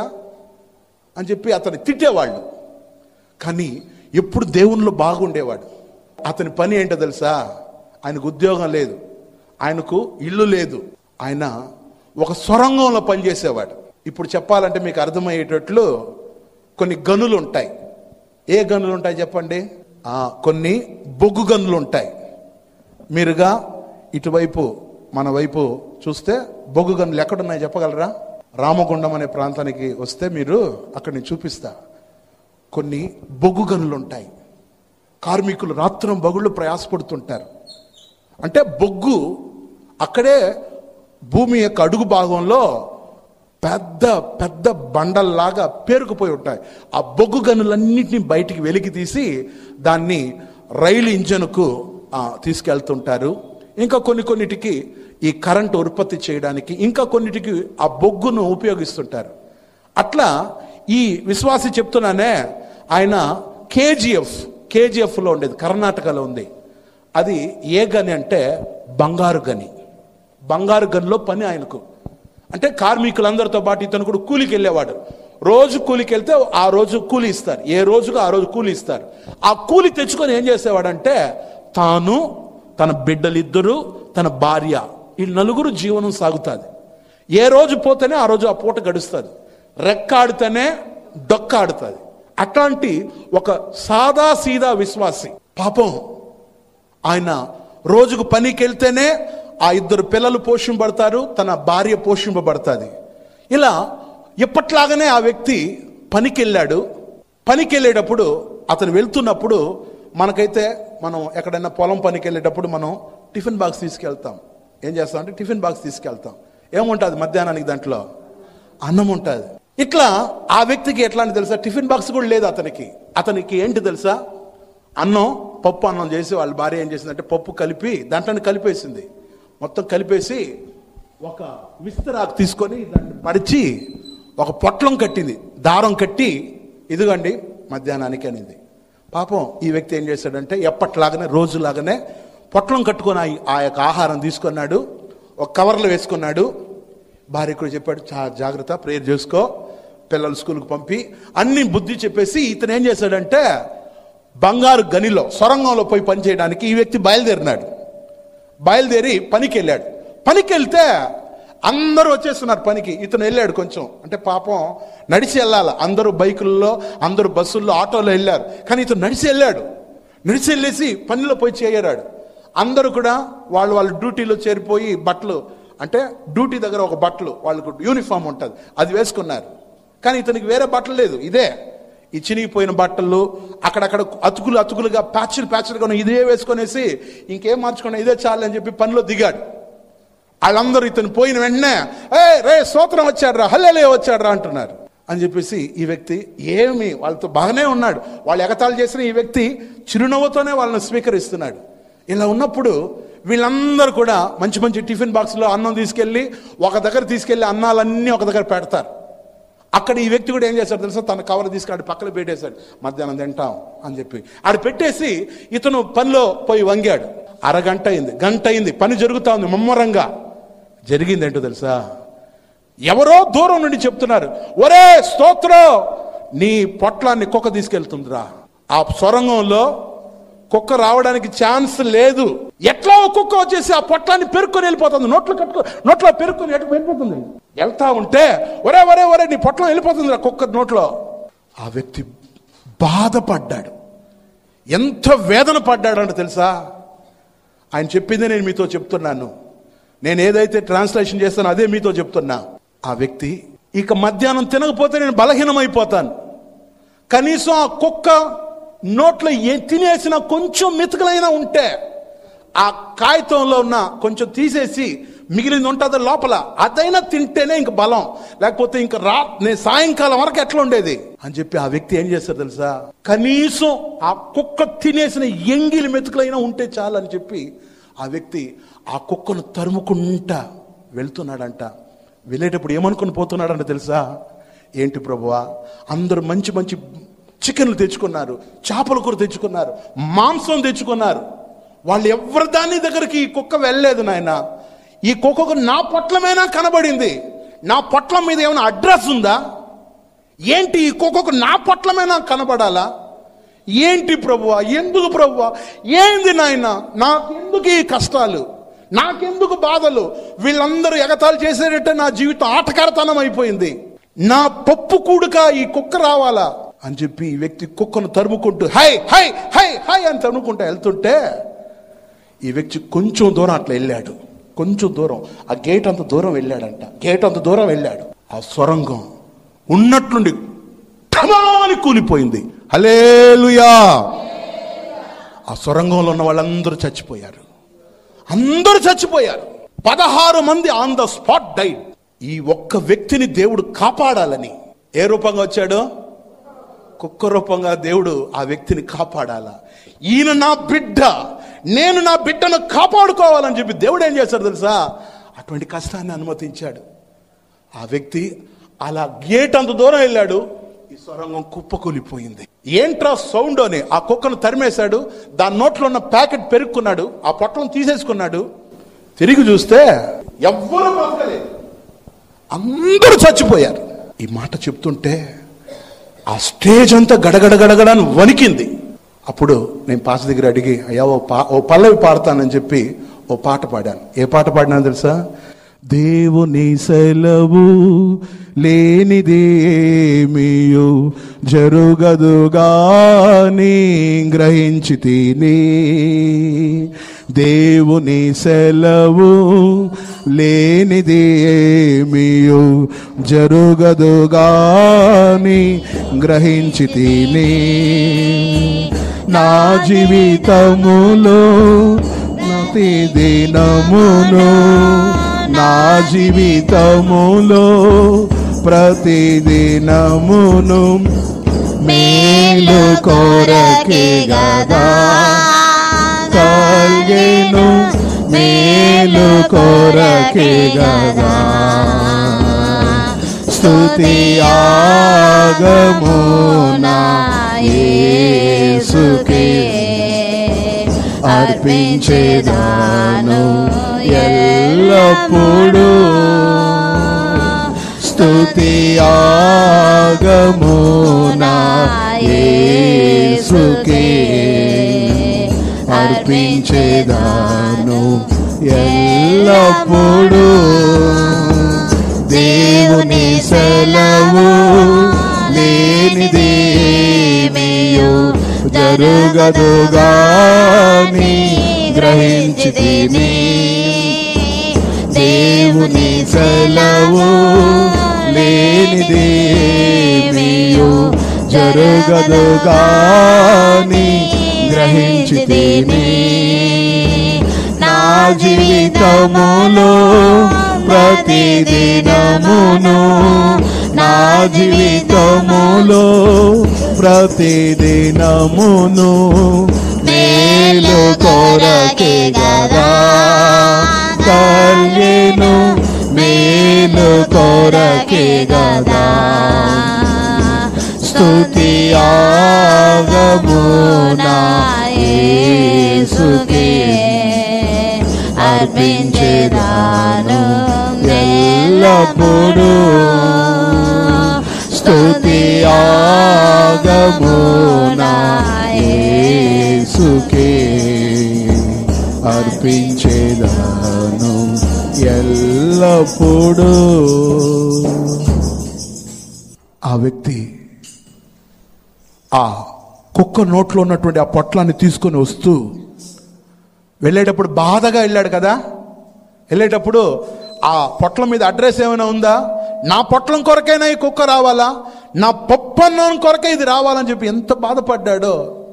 అని చెప్పి అతన్ని తిట్టేవాళ్ళు కానీ ఎప్పుడు దేవునిలో బాగుండేవాడు అతని పని ఏంటో తెలుసా ఆయనకు ఉద్యోగం లేదు ఆయనకు ఇల్లు లేదు ఆయన ఒక సొరంగంలో పనిచేసేవాడు ఇప్పుడు చెప్పాలంటే మీకు అర్థమయ్యేటట్లు కొన్ని గనులు ఉంటాయి ఏ గనులు ఉంటాయి చెప్పండి ఆ, కొన్ని బొగ్గు గనులు ఉంటాయి మీరుగా ఇటువైపు మన వైపు చూస్తే బొగ్గు గనులు ఎక్కడున్నాయి చెప్పగలరా రామగుండం అనే ప్రాంతానికి వస్తే మీరు అక్కడ నేను చూపిస్తా కొన్ని బొగ్గు గనులు ఉంటాయి కార్మికులు రాత్రం బగుళ్ళు ప్రయాసపడుతుంటారు అంటే బొగ్గు అక్కడే భూమి యొక్క అడుగు భాగంలో పెద్ద పెద్ద బండల్లాగా పేరుకుపోయి ఉంటాయి ఆ బొగ్గు గనులన్నింటినీ బయటికి వెలికి తీసి దాన్ని రైలు ఇంజన్కు ఆ, తీసుకెళ్తుంటారు ఇంకా కొన్ని కొన్నిటికి ఈ కరెంటు ఉత్పత్తి చేయడానికి ఇంకా కొన్నిటికి ఆ బొగ్గును ఉపయోగిస్తుంటారు అట్లా ఈ విశ్వాసి చెప్తున్నానే ఆయన కేజీఎఫ్ కేజీఎఫ్లో ఉండేది కర్ణాటకలో ఉంది అది ఏ గని అంటే బంగారు గని బంగారు గనిలో పని ఆయనకు అంటే కార్మికులందరితో పాటు ఇతను కూడా కూలికి వెళ్ళేవాడు రోజు కూలికి వెళ్తే ఆ రోజు కూలి ఇస్తారు ఏ రోజుకు ఆ రోజు కూలి ఇస్తారు ఆ కూలి తెచ్చుకొని ఏం చేసేవాడంటే తాను తన బిడ్డలిద్దరు తన భార్య ఈ నలుగురు జీవనం సాగుతుంది ఏ రోజు పోతేనే ఆ రోజు ఆ పూట గడుస్తుంది రెక్కాడితేనే డొక్కాడుతుంది అట్లాంటి ఒక సాదా సీదా విశ్వాసి పాపం ఆయన రోజుకు పనికి వెళ్తేనే ఆ ఇద్దరు పిల్లలు పోషింపబడతారు తన భార్య పోషింపబడుతుంది ఇలా ఎప్పట్లాగానే ఆ వ్యక్తి పనికి వెళ్ళాడు పనికి వెళ్ళేటప్పుడు అతను వెళ్తున్నప్పుడు మనకైతే మనం ఎక్కడైనా పొలం పనికి వెళ్ళేటప్పుడు మనం టిఫిన్ బాక్స్ తీసుకెళ్తాం ఏం చేస్తాం అంటే టిఫిన్ బాక్స్ తీసుకెళ్తాం ఏముంటుంది మధ్యాహ్నానికి దాంట్లో అన్నం ఉంటుంది ఇట్లా ఆ వ్యక్తికి ఎట్లా అని తెలుసా టిఫిన్ బాక్స్ కూడా లేదు అతనికి అతనికి ఏంటి తెలుసా అన్నం పప్పు అన్నం చేసి వాళ్ళ భార్య ఏం చేసిందంటే పప్పు కలిపి దాంట్లో కలిపేసింది మొత్తం కలిపేసి ఒక విస్తరాకు తీసుకొని దాన్ని పరిచి ఒక పొట్లం కట్టింది దారం కట్టి ఇదిగండి మధ్యాహ్నానికి అనేది పాపం ఈ వ్యక్తి ఏం చేశాడంటే ఎప్పట్లాగానే రోజులాగానే పొట్లం కట్టుకొని ఆ- ఆ యొక్క ఆహారం తీసుకున్నాడు ఒక కవర్లో వేసుకున్నాడు భార్య కూడా చెప్పాడు చా జాగ్రత్త ప్రేయర్ చేసుకో పిల్లలు స్కూల్కి పంపి అన్ని బుద్ధి చెప్పేసి ఇతను ఏం చేశాడంటే బంగారు గనిలో సొరంగంలో పోయి పని చేయడానికి ఈ వ్యక్తి బయలుదేరినాడు బయలుదేరి పనికి వెళ్ళాడు పనికి వెళ్తే అందరూ వచ్చేస్తున్నారు పనికి ఇతను వెళ్ళాడు కొంచెం అంటే పాపం నడిచి వెళ్ళాలి అందరూ బైకుల్లో అందరూ బస్సుల్లో ఆటోలో వెళ్ళారు కానీ ఇతను నడిచి వెళ్ళాడు నడిచి వెళ్ళేసి పనిలో పోయి చేయరాడు అందరూ కూడా వాళ్ళు వాళ్ళ డ్యూటీలో చేరిపోయి బట్టలు అంటే డ్యూటీ దగ్గర ఒక బట్టలు వాళ్ళకు యూనిఫామ్ ఉంటుంది అది వేసుకున్నారు కానీ ఇతనికి వేరే బట్టలు లేదు ఇదే ఈ చినిగిపోయిన బట్టలు అక్కడక్కడ అతుకులు అతుకులుగా ప్యాచ్లు ప్యాచ్లుగా ఉన్న ఇదే వేసుకొనేసి ఇంకేం మార్చుకున్నా ఇదే చాలు అని చెప్పి పనిలో దిగాడు వాళ్ళందరూ ఇతను పోయిన వెంటనే ఏ రే స్తోత్రం వచ్చాడు రా హల్లెలే వచ్చాడు రా అంటున్నారు అని చెప్పేసి ఈ వ్యక్తి ఏమి వాళ్ళతో బాగానే ఉన్నాడు వాళ్ళు ఎగతాళి చేసిన ఈ వ్యక్తి చిరునవ్వుతోనే వాళ్ళని స్వీకరిస్తున్నాడు ఇలా ఉన్నప్పుడు వీళ్ళందరూ కూడా మంచి మంచి టిఫిన్ బాక్స్లో అన్నం తీసుకెళ్ళి ఒక దగ్గర తీసుకెళ్ళి అన్నాలన్నీ ఒక దగ్గర పెడతారు అక్కడ ఈ వ్యక్తి కూడా ఏం చేశాడు తెలుసా తన కవర్ తీసుకుని పక్కన పెట్టేశాడు మధ్యాహ్నం తింటాం అని చెప్పి ఆడ పెట్టేసి ఇతను పనిలో పోయి వంగాడు అరగంట అయింది గంట అయింది పని జరుగుతా ఉంది ముమ్మరంగా జరిగింది ఏంటో తెలుసా ఎవరో దూరం నుండి చెప్తున్నారు ఒరే స్తోత్రం నీ పొట్లాన్ని కుక్క తీసుకెళ్తుందిరా ఆ సొరంగంలో కుక్క రావడానికి ఛాన్స్ లేదు ఎట్లా ఒక కుక్క వచ్చేసి ఆ పొట్లాన్ని పెరుక్కొని వెళ్ళిపోతుంది నోట్లో కట్టుకో నోట్లో పెరుక్కొని ఎటు వెళ్ళిపోతుంది వెళ్తా ఉంటే ఒరే ఒరే ఒరే నీ పొట్లం వెళ్ళిపోతుంది కుక్క నోట్లో ఆ వ్యక్తి బాధపడ్డాడు ఎంత వేదన పడ్డాడంటే తెలుసా ఆయన చెప్పిందే నేను మీతో చెప్తున్నాను నేను ఏదైతే ట్రాన్స్లేషన్ చేస్తానో అదే మీతో చెప్తున్నా ఆ వ్యక్తి ఇక మధ్యాహ్నం తినకపోతే నేను బలహీనమైపోతాను కనీసం ఆ కుక్క నోట్లో ఏ తినేసిన కొంచెం మెతుకులైనా ఉంటే ఆ కాగితంలో ఉన్న కొంచెం తీసేసి మిగిలింది ఉంటుంది లోపల అదైనా తింటేనే ఇంక బలం లేకపోతే ఇంక రా నేను సాయంకాలం వరకు ఎట్లా ఉండేది అని చెప్పి ఆ వ్యక్తి ఏం చేస్తారు తెలుసా కనీసం ఆ కుక్క తినేసిన ఎంగిలి మెతుకులైనా ఉంటే చాలు అని చెప్పి ఆ వ్యక్తి ఆ కుక్కను తరుముకుంటా వెళ్తున్నాడంట వెళ్ళేటప్పుడు ఏమనుకుని పోతున్నాడంట తెలుసా ఏంటి ప్రభువా అందరూ మంచి మంచి చికెన్లు తెచ్చుకున్నారు చేపల కూర తెచ్చుకున్నారు మాంసం తెచ్చుకున్నారు వాళ్ళు ఎవరి దాని దగ్గరికి ఈ కుక్క వెళ్ళలేదు నాయన ఈ కుక్కకు నా పొట్లమైనా కనబడింది నా పొట్లం మీద ఏమైనా అడ్రస్ ఉందా ఏంటి ఈ కుక్కకు నా పొట్లమైనా కనబడాలా ఏంటి ప్రభువా ఎందుకు ప్రభువా ఏంది నాయన నాకెందుకు ఈ కష్టాలు నాకెందుకు బాధలు వీళ్ళందరూ ఎగతాలు చేసేటట్టే నా జీవితం ఆటకారతనం అయిపోయింది నా పప్పు కూడుక ఈ కుక్క రావాలా అని చెప్పి ఈ వ్యక్తి కుక్కను తరుముకుంటూ హై హై హై హై అని తరుముకుంటూ వెళ్తుంటే ఈ వ్యక్తి కొంచెం దూరం అట్లా వెళ్ళాడు కొంచెం దూరం ఆ గేట్ అంత దూరం వెళ్ళాడంట గేట్ అంత దూరం వెళ్ళాడు ఆ సొరంగం ఉన్నట్లుండి ఠమాని కూలిపోయింది హలేలుయా ఆ సొరంగంలో ఉన్న వాళ్ళందరూ చచ్చిపోయారు అందరూ చచ్చిపోయారు పదహారు మంది ఆన్ ద స్పాట్ డైడ్ ఈ ఒక్క వ్యక్తిని దేవుడు కాపాడాలని ఏ రూపంగా వచ్చాడు కుక్క రూపంగా దేవుడు ఆ వ్యక్తిని కాపాడాలా ఈయన నా బిడ్డ నేను నా బిడ్డను కాపాడుకోవాలని చెప్పి దేవుడు ఏం చేశాడు తెలుసా అటువంటి కష్టాన్ని అనుమతించాడు ఆ వ్యక్తి అలా గేట్ అంత దూరం వెళ్ళాడు ఈ సొరంగం కుప్పకూలిపోయింది ఏంట్రా సౌండ్ అని ఆ కుక్కను తరిమేశాడు దాని నోట్లో ఉన్న ప్యాకెట్ పెరుక్కున్నాడు ఆ పొట్లం తీసేసుకున్నాడు తిరిగి చూస్తే ఎవ్వరూ బతకలేదు అందరూ చచ్చిపోయారు ఈ మాట చెప్తుంటే ఆ స్టేజ్ అంతా గడగడ గడగడ అని వణికింది అప్పుడు నేను పాస్ దగ్గర అడిగి అయ్యా ఓ పా ఓ పల్లవి పాడతానని చెప్పి ఓ పాట పాడాను ఏ పాట పాడినా తెలుసా దేవుని సెలవు లేనిదేమియు జరుగదుగాని గ్రహించి తిని దేవుని సెలవు లేనిదేమియు జరుగదుగాని గ్రహించి తిని నా జీవితములో ప్రతి దినమును నా జీవితములో ప్రతి దినమును మేలు కొరకే గదా కలిగేను మేలు కొరకే గదా స్తుతి ఆగమునా యేసు అర్పించేదాను ఎల్లప్పుడూ స్తుతి ఆగమునా యేసుకే అర్పించేదాను ఎల్లప్పుడూ దేవుని సెలవు లేనిదేమియో జరుగదుగాని గ్రహించి తిని దేవుని సెలవు లేనిదేమియో జరుగదుగాని గ్రహించి తిని నా జీవితములో ప్రతిదినమును నా జీవితములో ప్రతిదినమును మేలు కొరకే గదా కల్యను మేలు కొరకే గదా స్తుతి ఆగమునా యేసుకే అర్పించేదాను ఎల్లప్పుడూ స్తుతి ఆగమునా యేసుకే అర్పించేదాను ఎల్లప్పుడూ ఆ వ్యక్తి ఆ కుక్క నోట్లో ఉన్నటువంటి ఆ పొట్లాన్ని తీసుకొని వస్తూ వెళ్ళేటప్పుడు బాధగా వెళ్ళాడు కదా వెళ్ళేటప్పుడు ఆ పొట్లం మీద అడ్రస్ ఏమైనా ఉందా నా పొట్లం కొరకైనా ఈ కుక్క రావాలా నా పప్పన్నం కొరకే ఇది రావాలని చెప్పి ఎంత బాధపడ్డాడో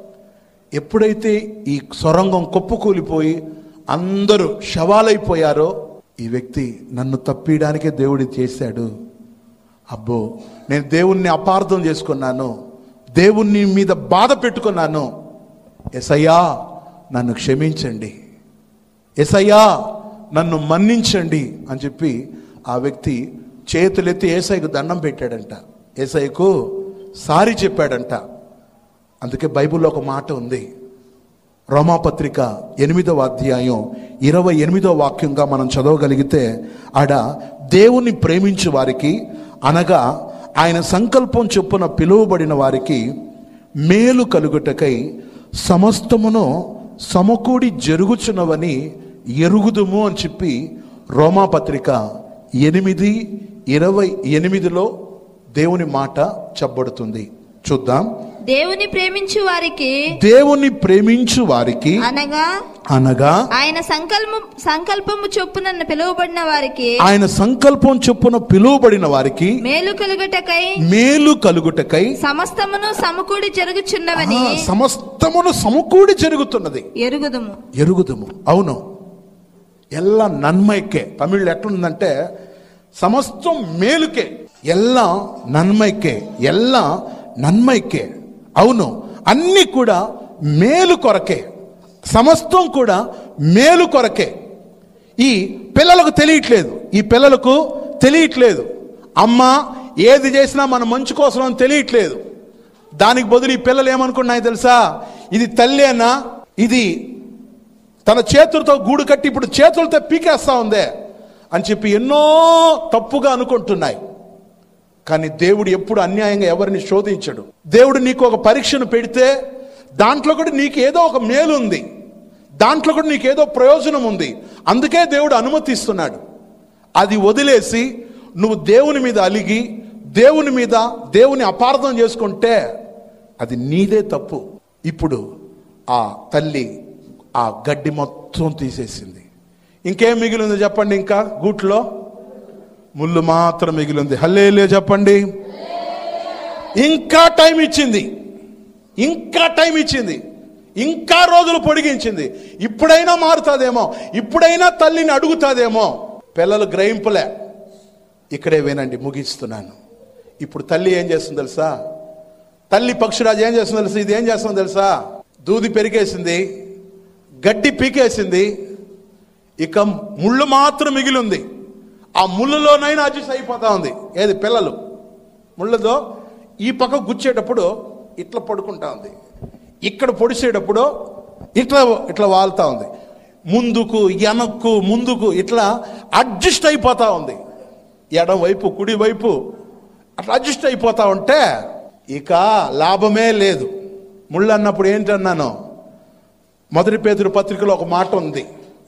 ఎప్పుడైతే ఈ సొరంగం కుప్పకూలిపోయి అందరూ శవాలైపోయారో ఈ వ్యక్తి నన్ను తప్పియడానికే దేవుడి చేశాడు అబ్బో నేను దేవుణ్ణి అపార్థం చేసుకున్నాను దేవుణ్ణి మీద బాధ పెట్టుకున్నాను ఎసయ్యా నన్ను క్షమించండి ఎసయ్యా నన్ను మన్నించండి అని చెప్పి ఆ వ్యక్తి చేతులెత్తి ఏసైకు దండం పెట్టాడంట ఏసైకు సారీ చెప్పాడంట అందుకే బైబిల్లో ఒక మాట ఉంది రోమాపత్రిక ఎనిమిదవ అధ్యాయం ఇరవై ఎనిమిదవ వాక్యంగా మనం చదవగలిగితే ఆడ దేవుని ప్రేమించు వారికి అనగా ఆయన సంకల్పం చొప్పున పిలువబడిన వారికి మేలు కలుగుటకై సమస్తమును సమకూడి జరుగుచున్నవని ఎరుగుదుము అని చెప్పి రోమాపత్రిక ఎనిమిది ఇరవై ఎనిమిదిలో దేవుని మాట చెప్పబడుతుంది చూద్దాం దేవుని ప్రేమించు వారికి దేవుని ప్రేమించు వారికి అనగా అనగా ఆయన సంకల్పము సంకల్పము చొప్పున పిలువబడిన వారికి ఆయన సంకల్పం చొప్పున పిలువబడిన వారికి మేలు కలుగుటకై మేలు కలుగుటకై సమస్తమును సమకూడి జరుగుచున్నవని ఆ, సమస్తమును సమకూడి జరుగుతున్నది ఎరుగుదుము ఎరుగుదుము అవును ఎల్ల నన్మైకే తమిళ్ ఎట్లుందంటే సమస్తం మేలుకే ఎల్లా నన్మైకే ఎల్లా నన్మైకే అవును అన్ని కూడా మేలు కొరకే సమస్తం కూడా మేలు కొరకే ఈ పిల్లలకు తెలియట్లేదు ఈ పిల్లలకు తెలియట్లేదు అమ్మ ఏది చేసినా మన మంచి కోసం అని తెలియట్లేదు దానికి బదులు ఈ పిల్లలు ఏమనుకున్నాయి తెలుసా ఇది తల్లేనా ఇది తన చేతులతో గూడు కట్టి ఇప్పుడు చేతులతో పీకేస్తా ఉందే అని చెప్పి ఎన్నో తప్పుగా అనుకుంటున్నాయి కానీ దేవుడు ఎప్పుడు అన్యాయంగా ఎవరిని శోధించడు దేవుడు నీకు ఒక పరీక్షను పెడితే దాంట్లో కూడా నీకు ఏదో ఒక మేలు ఉంది దాంట్లో కూడా నీకు ఏదో ప్రయోజనం ఉంది అందుకే దేవుడు అనుమతిస్తున్నాడు అది వదిలేసి నువ్వు దేవుని మీద అలిగి దేవుని మీద దేవుని అపార్థం చేసుకుంటే అది నీదే తప్పు ఇప్పుడు ఆ తల్లి ఆ గడ్డి మొత్తం తీసేసింది ఇంకేం మిగిలింది చెప్పండి ఇంకా గూట్లో ముళ్ళు మాత్రం మిగిలింది హల్లేలే చెప్పండి ఇంకా టైం ఇచ్చింది ఇంకా టైం ఇచ్చింది ఇంకా రోజులు పొడిగించింది ఇప్పుడైనా మారుతాదేమో ఇప్పుడైనా తల్లిని అడుగుతాదేమో పిల్లలు గ్రహింపులే ఇక్కడే వినండి ముగిస్తున్నాను ఇప్పుడు తల్లి ఏం చేస్తుంది తెలుసా తల్లి పక్షిరాజు ఏం చేస్తుంది తెలుసా ఇది ఏం చేస్తుంది తెలుసా దూది పెరిగేసింది గడ్డి పీకేసింది ఇక ముళ్ళు మాత్రం మిగిలింది ఆ ముళ్ళులోనైనా అడ్జస్ట్ అయిపోతా ఉంది ఏది పిల్లలు ముళ్ళతో ఈ పక్క గుచ్చేటప్పుడు ఇట్లా పడుకుంటా ఉంది ఇక్కడ పొడిచేటప్పుడు ఇట్లా ఇట్లా వాళ్తా ఉంది ముందుకు వెనక్కు ముందుకు ఇట్లా అడ్జస్ట్ అయిపోతా ఉంది ఎడం వైపు కుడి వైపు అట్లా అడ్జస్ట్ అయిపోతా ఉంటే ఇక లాభమే లేదు ముళ్ళు అన్నప్పుడు ఏంటన్నాను మొదటి పేదరు పత్రికలో ఒక మాట ఉంది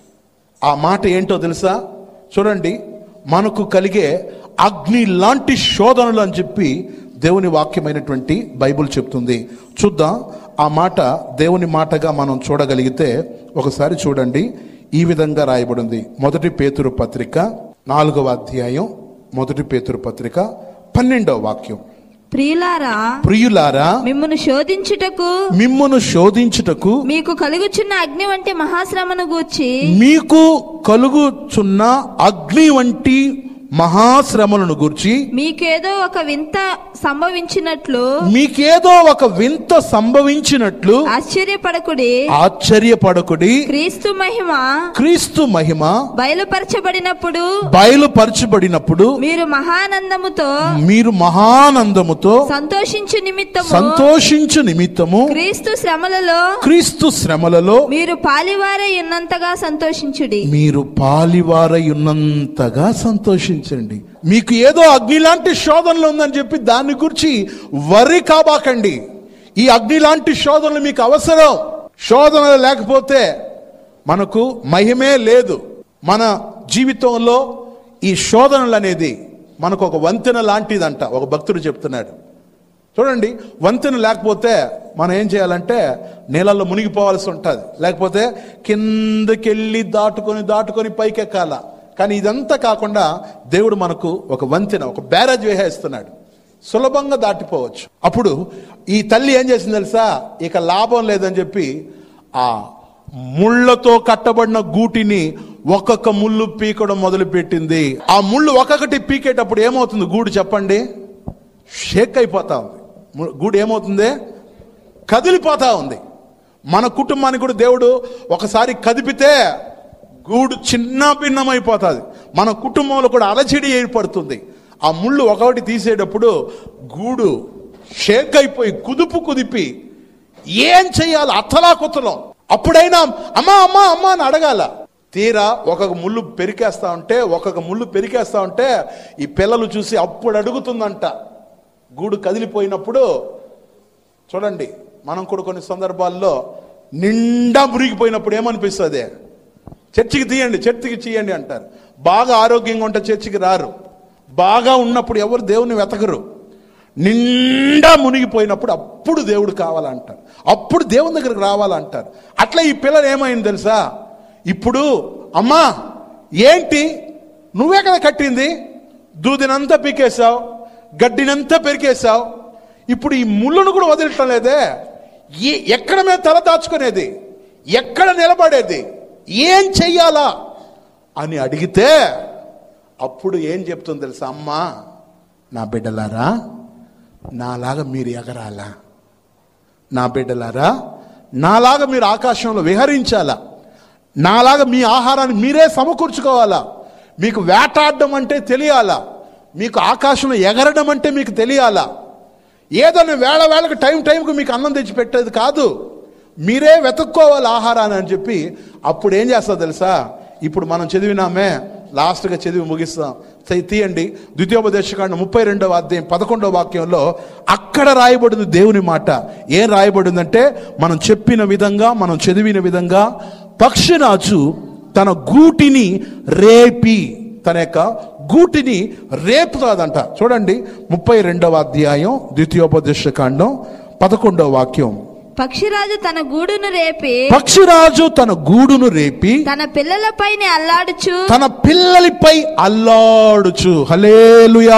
ఆ మాట ఏంటో తెలుసా చూడండి మనకు కలిగే అగ్ని లాంటి శోధనలు అని చెప్పి దేవుని వాక్యమైనటువంటి బైబుల్ చెప్తుంది చూద్దాం ఆ మాట దేవుని మాటగా మనం చూడగలిగితే ఒకసారి చూడండి ఈ విధంగా రాయబడింది మొదటి పేతురు పత్రిక నాలుగవ అధ్యాయం మొదటి పేతురు పత్రిక పన్నెండవ వాక్యం ప్రియులారా ప్రియులారా మిమ్మల్ని శోధించుటకు మిమ్మును శోధించుటకు మీకు కలుగుచున్న అగ్ని వంటి మహాశ్రమను గూర్చి మీకు కలుగుచున్న అగ్ని వంటి మహాశ్రమలను గురించి మీకేదో ఒక వింత సంభవించినట్లు మీకేదో ఒక వింత సంభవించినట్లు ఆశ్చర్యపడకుడి ఆశ్చర్యపడకుడి క్రీస్తు మహిమ క్రీస్తు మహిమ బయలుపరచబడినప్పుడు బయలుపరచబడినప్పుడు మీరు మహానందముతో మీరు మహానందముతో సంతోషించు నిమిత్తము సంతోషించు నిమిత్తము క్రీస్తు శ్రమలలో క్రీస్తు శ్రమలలో మీరు పాలివారై ఉన్నంతగా సంతోషించుడి మీరు పాలివారై ఉన్నంతగా సంతోషించండి మీకు ఏదో అగ్ని లాంటి శోధనలు ఉందని చెప్పి దాని గురించి వరి కాబాకండి ఈ అగ్ని లాంటి శోధనలు మీకు అవసరం శోధనలు లేకపోతే మనకు మహిమే లేదు మన జీవితంలో ఈ శోధనలు అనేది మనకు ఒక వంతెన లాంటిదంట ఒక భక్తుడు చెప్తున్నాడు చూడండి వంతెన లేకపోతే మనం ఏం చేయాలంటే నీళ్ళల్లో మునిగిపోవాల్సి ఉంటుంది లేకపోతే కిందకెళ్ళి దాటుకొని దాటుకొని పైకెక్కాల కానీ ఇదంతా కాకుండా దేవుడు మనకు ఒక వంతెన ఒక బ్యారేజ్ వేసేస్తున్నాడు సులభంగా దాటిపోవచ్చు అప్పుడు ఈ తల్లి ఏం చేసింది తెలుసా ఇక లాభం లేదని చెప్పి ఆ ముళ్ళతో కట్టబడిన గూటిని ఒక్కొక్క ముళ్ళు పీకడం మొదలుపెట్టింది ఆ ముళ్ళు ఒక్కొక్కటి పీకేటప్పుడు ఏమవుతుంది గూడు చెప్పండి షేక్ అయిపోతా ఉంది ము- గూడు ఏమవుతుంది కదిలిపోతా ఉంది మన కుటుంబానికి కూడా దేవుడు ఒకసారి కదిపితే గూడు చిన్న భిన్నమైపోతుంది మన కుటుంబంలో కూడా అలచిడి ఏర్పడుతుంది ఆ ముళ్ళు ఒకటి తీసేటప్పుడు గూడు షేక్ అయిపోయి కుదుపు కుదిపి ఏం చెయ్యాలి అత్తలాకుతలం అప్పుడైనా అమ్మా అమ్మా అమ్మా అని అడగాల తీరా ఒక్కొక్క ముళ్ళు పెరికేస్తా ఉంటే ఒక్కొక్క ముళ్ళు పెరికేస్తా ఉంటే ఈ పిల్లలు చూసి అప్పుడు అడుగుతుందంట గూడు కదిలిపోయినప్పుడు చూడండి మనం కూడా కొన్ని సందర్భాల్లో నిండా మురిగిపోయినప్పుడు ఏమనిపిస్తుంది చర్చికి తీయండి చర్చికి తీయండి అంటారు బాగా ఆరోగ్యంగా ఉంటే చర్చికి రారు బాగా ఉన్నప్పుడు ఎవరు దేవుని వెతకరు నిండా మునిగిపోయినప్పుడు అప్పుడు దేవుడు కావాలంటారు అప్పుడు దేవుని దగ్గరికి రావాలంటారు అట్లా ఈ పిల్లలు ఏమైంది తెలుసా ఇప్పుడు అమ్మా ఏంటి నువ్వే కదా కట్టింది దూదినంతా పీకేశావు గడ్డినంతా పెరికేశావు ఇప్పుడు ఈ ముళ్ళను కూడా వదిలటం లేదే ఏ- ఎక్కడ మేము తల దాచుకునేది ఎక్కడ నిలబడేది ఏం చెయ్యాలా అని అడిగితే అప్పుడు ఏం చెప్తుంది తెలుసా అమ్మా నా బిడ్డలారా నాలాగా మీరు ఎగరాలా నా బిడ్డలారా నాలాగా మీరు ఆకాశంలో విహరించాలా నాలాగా మీ ఆహారాన్ని మీరే సమకూర్చుకోవాలా మీకు వేటాడడం అంటే తెలియాలా మీకు ఆకాశంలో ఎగరడం అంటే మీకు తెలియాలా ఏదైనా వేళ వేళకు టైం టైంకి మీకు అన్నం తెచ్చి పెట్టేది కాదు మీరే వెతుక్కోవాలి ఆహారాన్ని అని చెప్పి అప్పుడు ఏం చేస్తా తెలుసా ఇప్పుడు మనం చదివినామే లాస్ట్గా చదివి ముగిస్తాం తీ- తీయండి ద్వితీయోపదేశకాండ ముప్పై రెండవ అధ్యాయం పదకొండవ వాక్యంలో అక్కడ రాయబడింది దేవుని మాట ఏం రాయబడిందంటే మనం చెప్పిన విధంగా మనం చదివిన విధంగా పక్షిరాజు తన గూటిని రేపి తన యొక్క గూటిని రేపుతాదంట చూడండి ముప్పై రెండవ అధ్యాయం ద్వితీయోపదేశకాండం పదకొండవ వాక్యం పక్షిరాజు తన గూడును రేపి పక్షిరాజు తన గూడును రేపి తన పిల్లలపైన అల్లాడుచు తన పిల్లలపై అల్లాడుచు హలేలుయా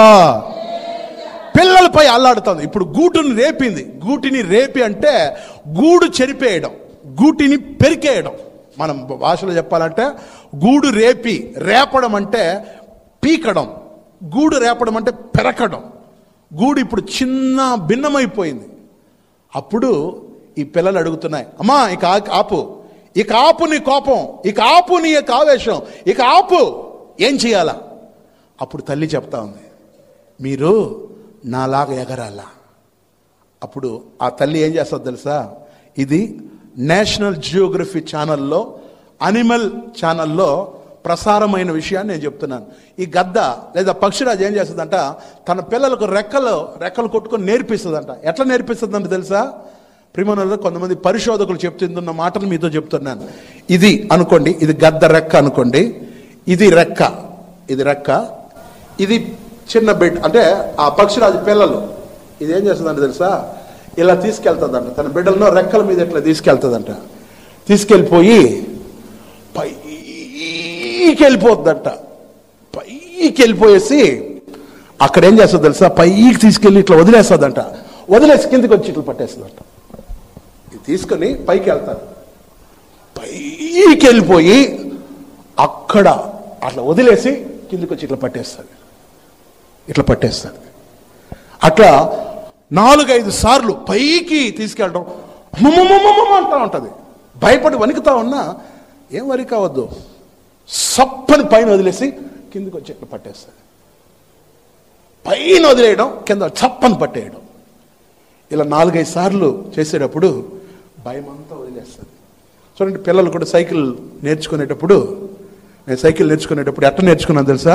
పిల్లలపై అల్లాడుతుంది ఇప్పుడు గూటుని రేపింది గూటిని రేపి అంటే గూడు చెరిపేయడం గూటిని పెరికేయడం మనం భాషలో చెప్పాలంటే గూడు రేపి రేపడం అంటే పీకడం గూడు రేపడం అంటే పెరకడం గూడు ఇప్పుడు చిన్న భిన్నమైపోయింది అప్పుడు ఈ పిల్లలు అడుగుతున్నాయి అమ్మా ఇక ఆ- ఆపు ఇక ఆపు నీ కోపం ఇక ఆపు నీ యొక్క ఆవేశం ఇక ఆపు ఏం చేయాలా అప్పుడు తల్లి చెప్తా ఉంది మీరు నాలాగా ఎగరాలా అప్పుడు ఆ తల్లి ఏం చేస్తుంది తెలుసా ఇది నేషనల్ జియోగ్రఫీ ఛానల్లో అనిమల్ ఛానల్లో ప్రసారమైన విషయాన్ని నేను చెప్తున్నాను ఈ గద్ద లేదా పక్షిరాజు ఏం చేస్తుందంట తన పిల్లలకు రెక్కలు రెక్కలు కొట్టుకొని నేర్పిస్తుందంట ఎట్లా నేర్పిస్తుందంట తెలుసా ప్రిమనుల్లో కొంతమంది పరిశోధకులు చెప్తున్న మాటలు మీతో చెప్తున్నాను ఇది అనుకోండి ఇది గద్ద రెక్క అనుకోండి ఇది రెక్క ఇది రెక్క ఇది చిన్న బిడ్డ అంటే ఆ పక్షిరాజు పిల్లలు ఇది ఏం చేస్తుందంట తెలుసా ఇలా తీసుకెళ్తుందంట తన బిడ్డలను రెక్కల మీద ఇట్లా తీసుకెళ్తుందంట తీసుకెళ్ళిపోయి పైకి వెళ్ళిపోతుందంట పైకి వెళ్ళిపోయేసి అక్కడ ఏం చేస్తుంది తెలుసా పైకి తీసుకెళ్ళి ఇట్లా వదిలేస్తుందంట వదిలేసి కిందికి వచ్చి ఇట్లా పట్టేస్తుందంట ఇది తీసుకొని పైకి వెళ్తారు పైకి వెళ్ళిపోయి అక్కడ అట్లా వదిలేసి కిందికి వచ్చి ఇట్లా పట్టేస్తుంది ఇట్లా పట్టేస్తుంది అట్లా నాలుగైదు సార్లు పైకి తీసుకెళ్ళడం అమ్మమ్మమ్మమ్మ అంటా ఉంటుంది భయపడి వణుకుతా ఉన్నా ఏం వరి కావద్దు సప్పని పైన వదిలేసి కిందికి వచ్చి ఇట్లా పట్టేస్తుంది పైన వదిలేయడం కింద చప్పని పట్టేయడం ఇలా నాలుగైదు సార్లు చేసేటప్పుడు భయం అంతా వదిలేస్తుంది చూడండి పిల్లలు కూడా సైకిల్ నేర్చుకునేటప్పుడు నేను సైకిల్ నేర్చుకునేటప్పుడు ఎట్లా నేర్చుకున్నాను తెలుసా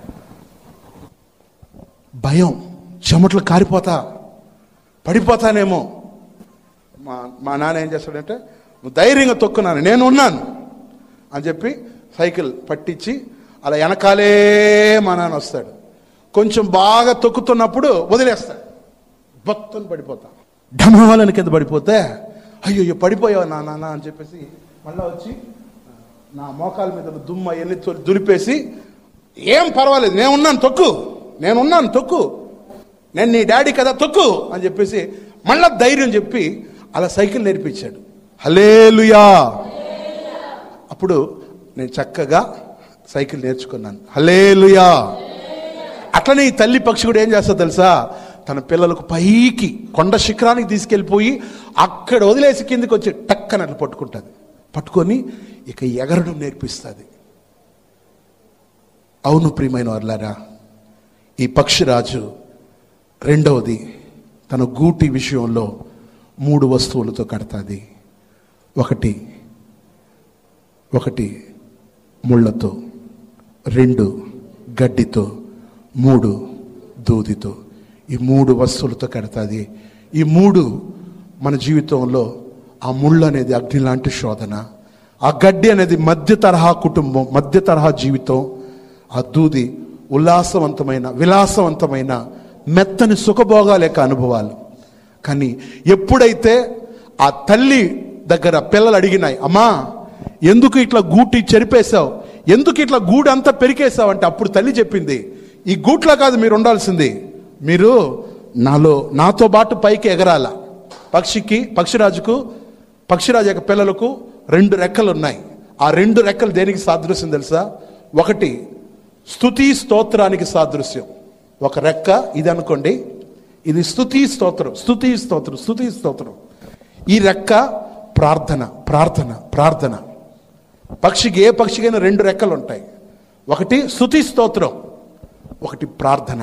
భయం చెమటలు కారిపోతా పడిపోతానేమో మా మా నాన్న ఏం చేస్తాడంటే నువ్వు ధైర్యంగా తొక్కున్నాను నేను ఉన్నాను అని చెప్పి సైకిల్ పట్టించి అలా వెనకాలే మా నాన్న వస్తాడు కొంచెం బాగా తొక్కుతున్నప్పుడు వదిలేస్తాడు భక్తుని పడిపోతా ఢమాలని కింద పడిపోతే అయ్యో పడిపోయావు నా నాన్న అని చెప్పేసి మళ్ళా వచ్చి నా మోకాల మీద ఉన్న దుమ్మ ఎన్ని దులిపేసి ఏం పర్వాలేదు నేను ఉన్నాను తొక్కు నేను ఉన్నాను తొక్కు నేను నీ డాడీ కదా తొక్కు అని చెప్పేసి మళ్ళా ధైర్యం చెప్పి అలా సైకిల్ నేర్పించాడు హలేలుయా అప్పుడు నేను చక్కగా సైకిల్ నేర్చుకున్నాను హలేలుయా అట్లనే ఈ తల్లి పక్షి కూడా ఏం చేస్తా తెలుసా తన పిల్లలకు పైకి కొండ శిఖరానికి తీసుకెళ్ళిపోయి అక్కడ వదిలేసి కిందికి వచ్చి టక్కన అట్లా పట్టుకుంటుంది పట్టుకొని ఇక ఎగరడం నేర్పిస్తుంది అవును ప్రియమైన వర్లారా ఈ పక్షిరాజు రెండవది తన గూటి విషయంలో మూడు వస్తువులతో కడతాది ఒకటి ఒకటి ముళ్ళతో రెండు గడ్డితో మూడు దూదితో ఈ మూడు వస్తువులతో కడతాది ఈ మూడు మన జీవితంలో ఆ ముళ్ళు అనేది అగ్ని లాంటి శోధన ఆ గడ్డి అనేది మధ్య తరహా కుటుంబం మధ్య తరహా జీవితం ఆ దూది ఉల్లాసవంతమైన విలాసవంతమైన మెత్తని సుఖభోగాల యొక్క అనుభవాలు కానీ ఎప్పుడైతే ఆ తల్లి దగ్గర పిల్లలు అడిగినాయి అమ్మా ఎందుకు ఇట్లా గూటి చెరిపేశావు ఎందుకు ఇట్లా గూడు అంతా పెరికేశావు అంటే అప్పుడు తల్లి చెప్పింది ఈ గూట్లో కాదు మీరు ఉండాల్సింది మీరు నాలో నాతో పాటు పైకి ఎగరాల పక్షికి పక్షిరాజుకు పక్షిరాజు యొక్క పిల్లలకు రెండు రెక్కలు ఉన్నాయి ఆ రెండు రెక్కలు దేనికి సాదృశ్యం తెలుసా ఒకటి స్తుతి స్తోత్రానికి సాదృశ్యం ఒక రెక్క ఇది అనుకోండి ఇది స్తుతి స్తోత్రం స్తుతి స్తోత్రం స్తుతి స్తోత్రం ఈ రెక్క ప్రార్థన ప్రార్థన ప్రార్థన పక్షికి ఏ పక్షికైనా రెండు రెక్కలు ఉంటాయి ఒకటి స్తుతి స్తోత్రం ఒకటి ప్రార్థన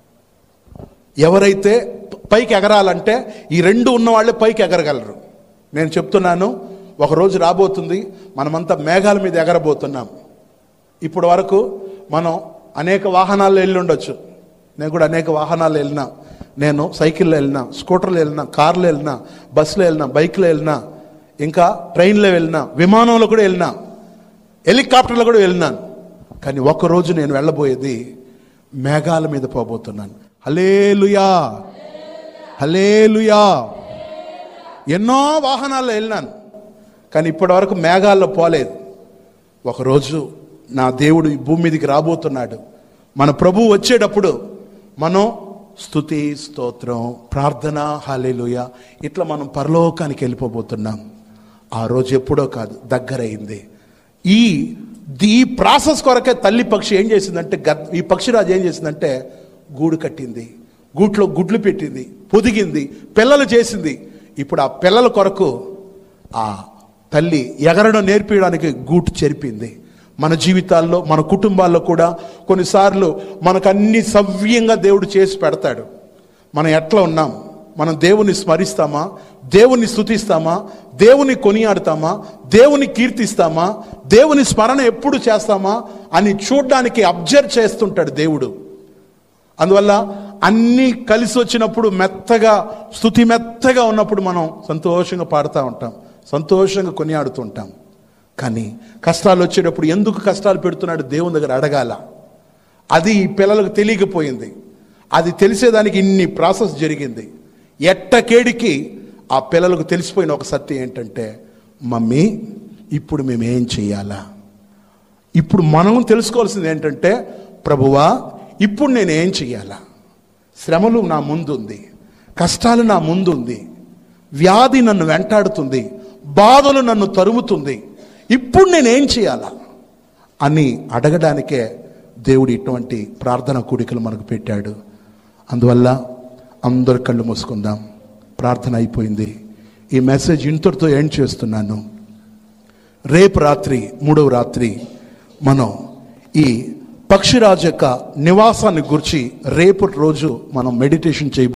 ఎవరైతే పైకి ఎగరాలంటే ఈ రెండు ఉన్న వాళ్ళే పైకి ఎగరగలరు నేను చెప్తున్నాను ఒక రోజు రాబోతుంది మనమంతా మేఘాల మీద ఎగరబోతున్నాం ఇప్పటి వరకు మనం అనేక వాహనాల్లో వెళ్ళి ఉండొచ్చు నేను కూడా అనేక వాహనాల్లో వెళ్ళినా నేను సైకిల్లో వెళ్ళినా స్కూటర్లో వెళ్ళినా కార్లో వెళ్ళినా బస్సులో వెళ్ళినా బైక్లో వెళ్ళినా ఇంకా ట్రైన్లో వెళ్ళినా విమానంలో కూడా వెళ్ళినా హెలికాప్టర్లో కూడా వెళ్ళినాను కానీ ఒక్కరోజు నేను వెళ్ళబోయేది మేఘాల మీద పోబోతున్నాను హలేలుయా హలేలుయా ఎన్నో వాహనాల్లో వెళ్ళినాను కానీ ఇప్పటివరకు మేఘాల్లో పోలేదు ఒకరోజు నా దేవుడు ఈ భూమి మీదకి రాబోతున్నాడు మన ప్రభు వచ్చేటప్పుడు మనం స్తుతి స్తోత్రం ప్రార్థన హాలేలుయ ఇట్లా మనం పరలోకానికి వెళ్ళిపోబోతున్నాం ఆ రోజు ఎప్పుడో కాదు దగ్గరైంది ఈ ఈ ప్రాసెస్ కొరకే తల్లి పక్షి ఏం చేసిందంటే గద్ ఈ పక్షిరాజు ఏం చేసిందంటే గూడు కట్టింది గూట్లో గుడ్లు పెట్టింది పొదిగింది పిల్లలు చేసింది ఇప్పుడు ఆ పిల్లల కొరకు ఆ తల్లి ఎగరడం నేర్పించడానికి గూటు చెరిపింది మన జీవితాల్లో మన కుటుంబాల్లో కూడా కొన్నిసార్లు మనకు అన్ని సవ్యంగా దేవుడు చేసి పెడతాడు మనం ఎట్లా ఉన్నాం మనం దేవుని స్మరిస్తామా దేవుని స్తుతిస్తామా దేవుని కొనియాడతామా దేవుని కీర్తిస్తామా దేవుని స్మరణ ఎప్పుడు చేస్తామా అని చూడ్డానికి అబ్జర్వ్ చేస్తుంటాడు దేవుడు అందువల్ల అన్నీ కలిసి వచ్చినప్పుడు మెత్తగా స్థుతి మెత్తగా ఉన్నప్పుడు మనం సంతోషంగా పాడుతూ ఉంటాం సంతోషంగా కొనియాడుతూ ఉంటాం కానీ కష్టాలు వచ్చేటప్పుడు ఎందుకు కష్టాలు పెడుతున్నాడు దేవుని దగ్గర అడగాల అది ఈ పిల్లలకు తెలియకపోయింది అది తెలిసేదానికి ఇన్ని ప్రాసెస్ జరిగింది ఎట్టకేడికి ఆ పిల్లలకు తెలిసిపోయిన ఒక సత్యం ఏంటంటే మమ్మీ ఇప్పుడు మేము ఏం చెయ్యాలా ఇప్పుడు మనం తెలుసుకోవాల్సింది ఏంటంటే ప్రభువా ఇప్పుడు నేను ఏం చెయ్యాలా శ్రమలు నా ముందుంది కష్టాలు నా ముందుంది వ్యాధి నన్ను వెంటాడుతుంది బాధలు నన్ను తరుముతుంది ఇప్పుడు నేను ఏం చేయాలా అని అడగడానికే దేవుడు ఇటువంటి ప్రార్థన కూడికలు మనకు పెట్టాడు అందువల్ల అందరు కళ్ళు మూసుకుందాం ప్రార్థన అయిపోయింది ఈ మెసేజ్ ఇంతటితో ఎండ్ చేస్తున్నాను రేపు రాత్రి మూడవ రాత్రి మనం ఈ పక్షిరాజు యొక్క నివాసాన్ని గురించి రేపటి రోజు మనం మెడిటేషన్ చేయ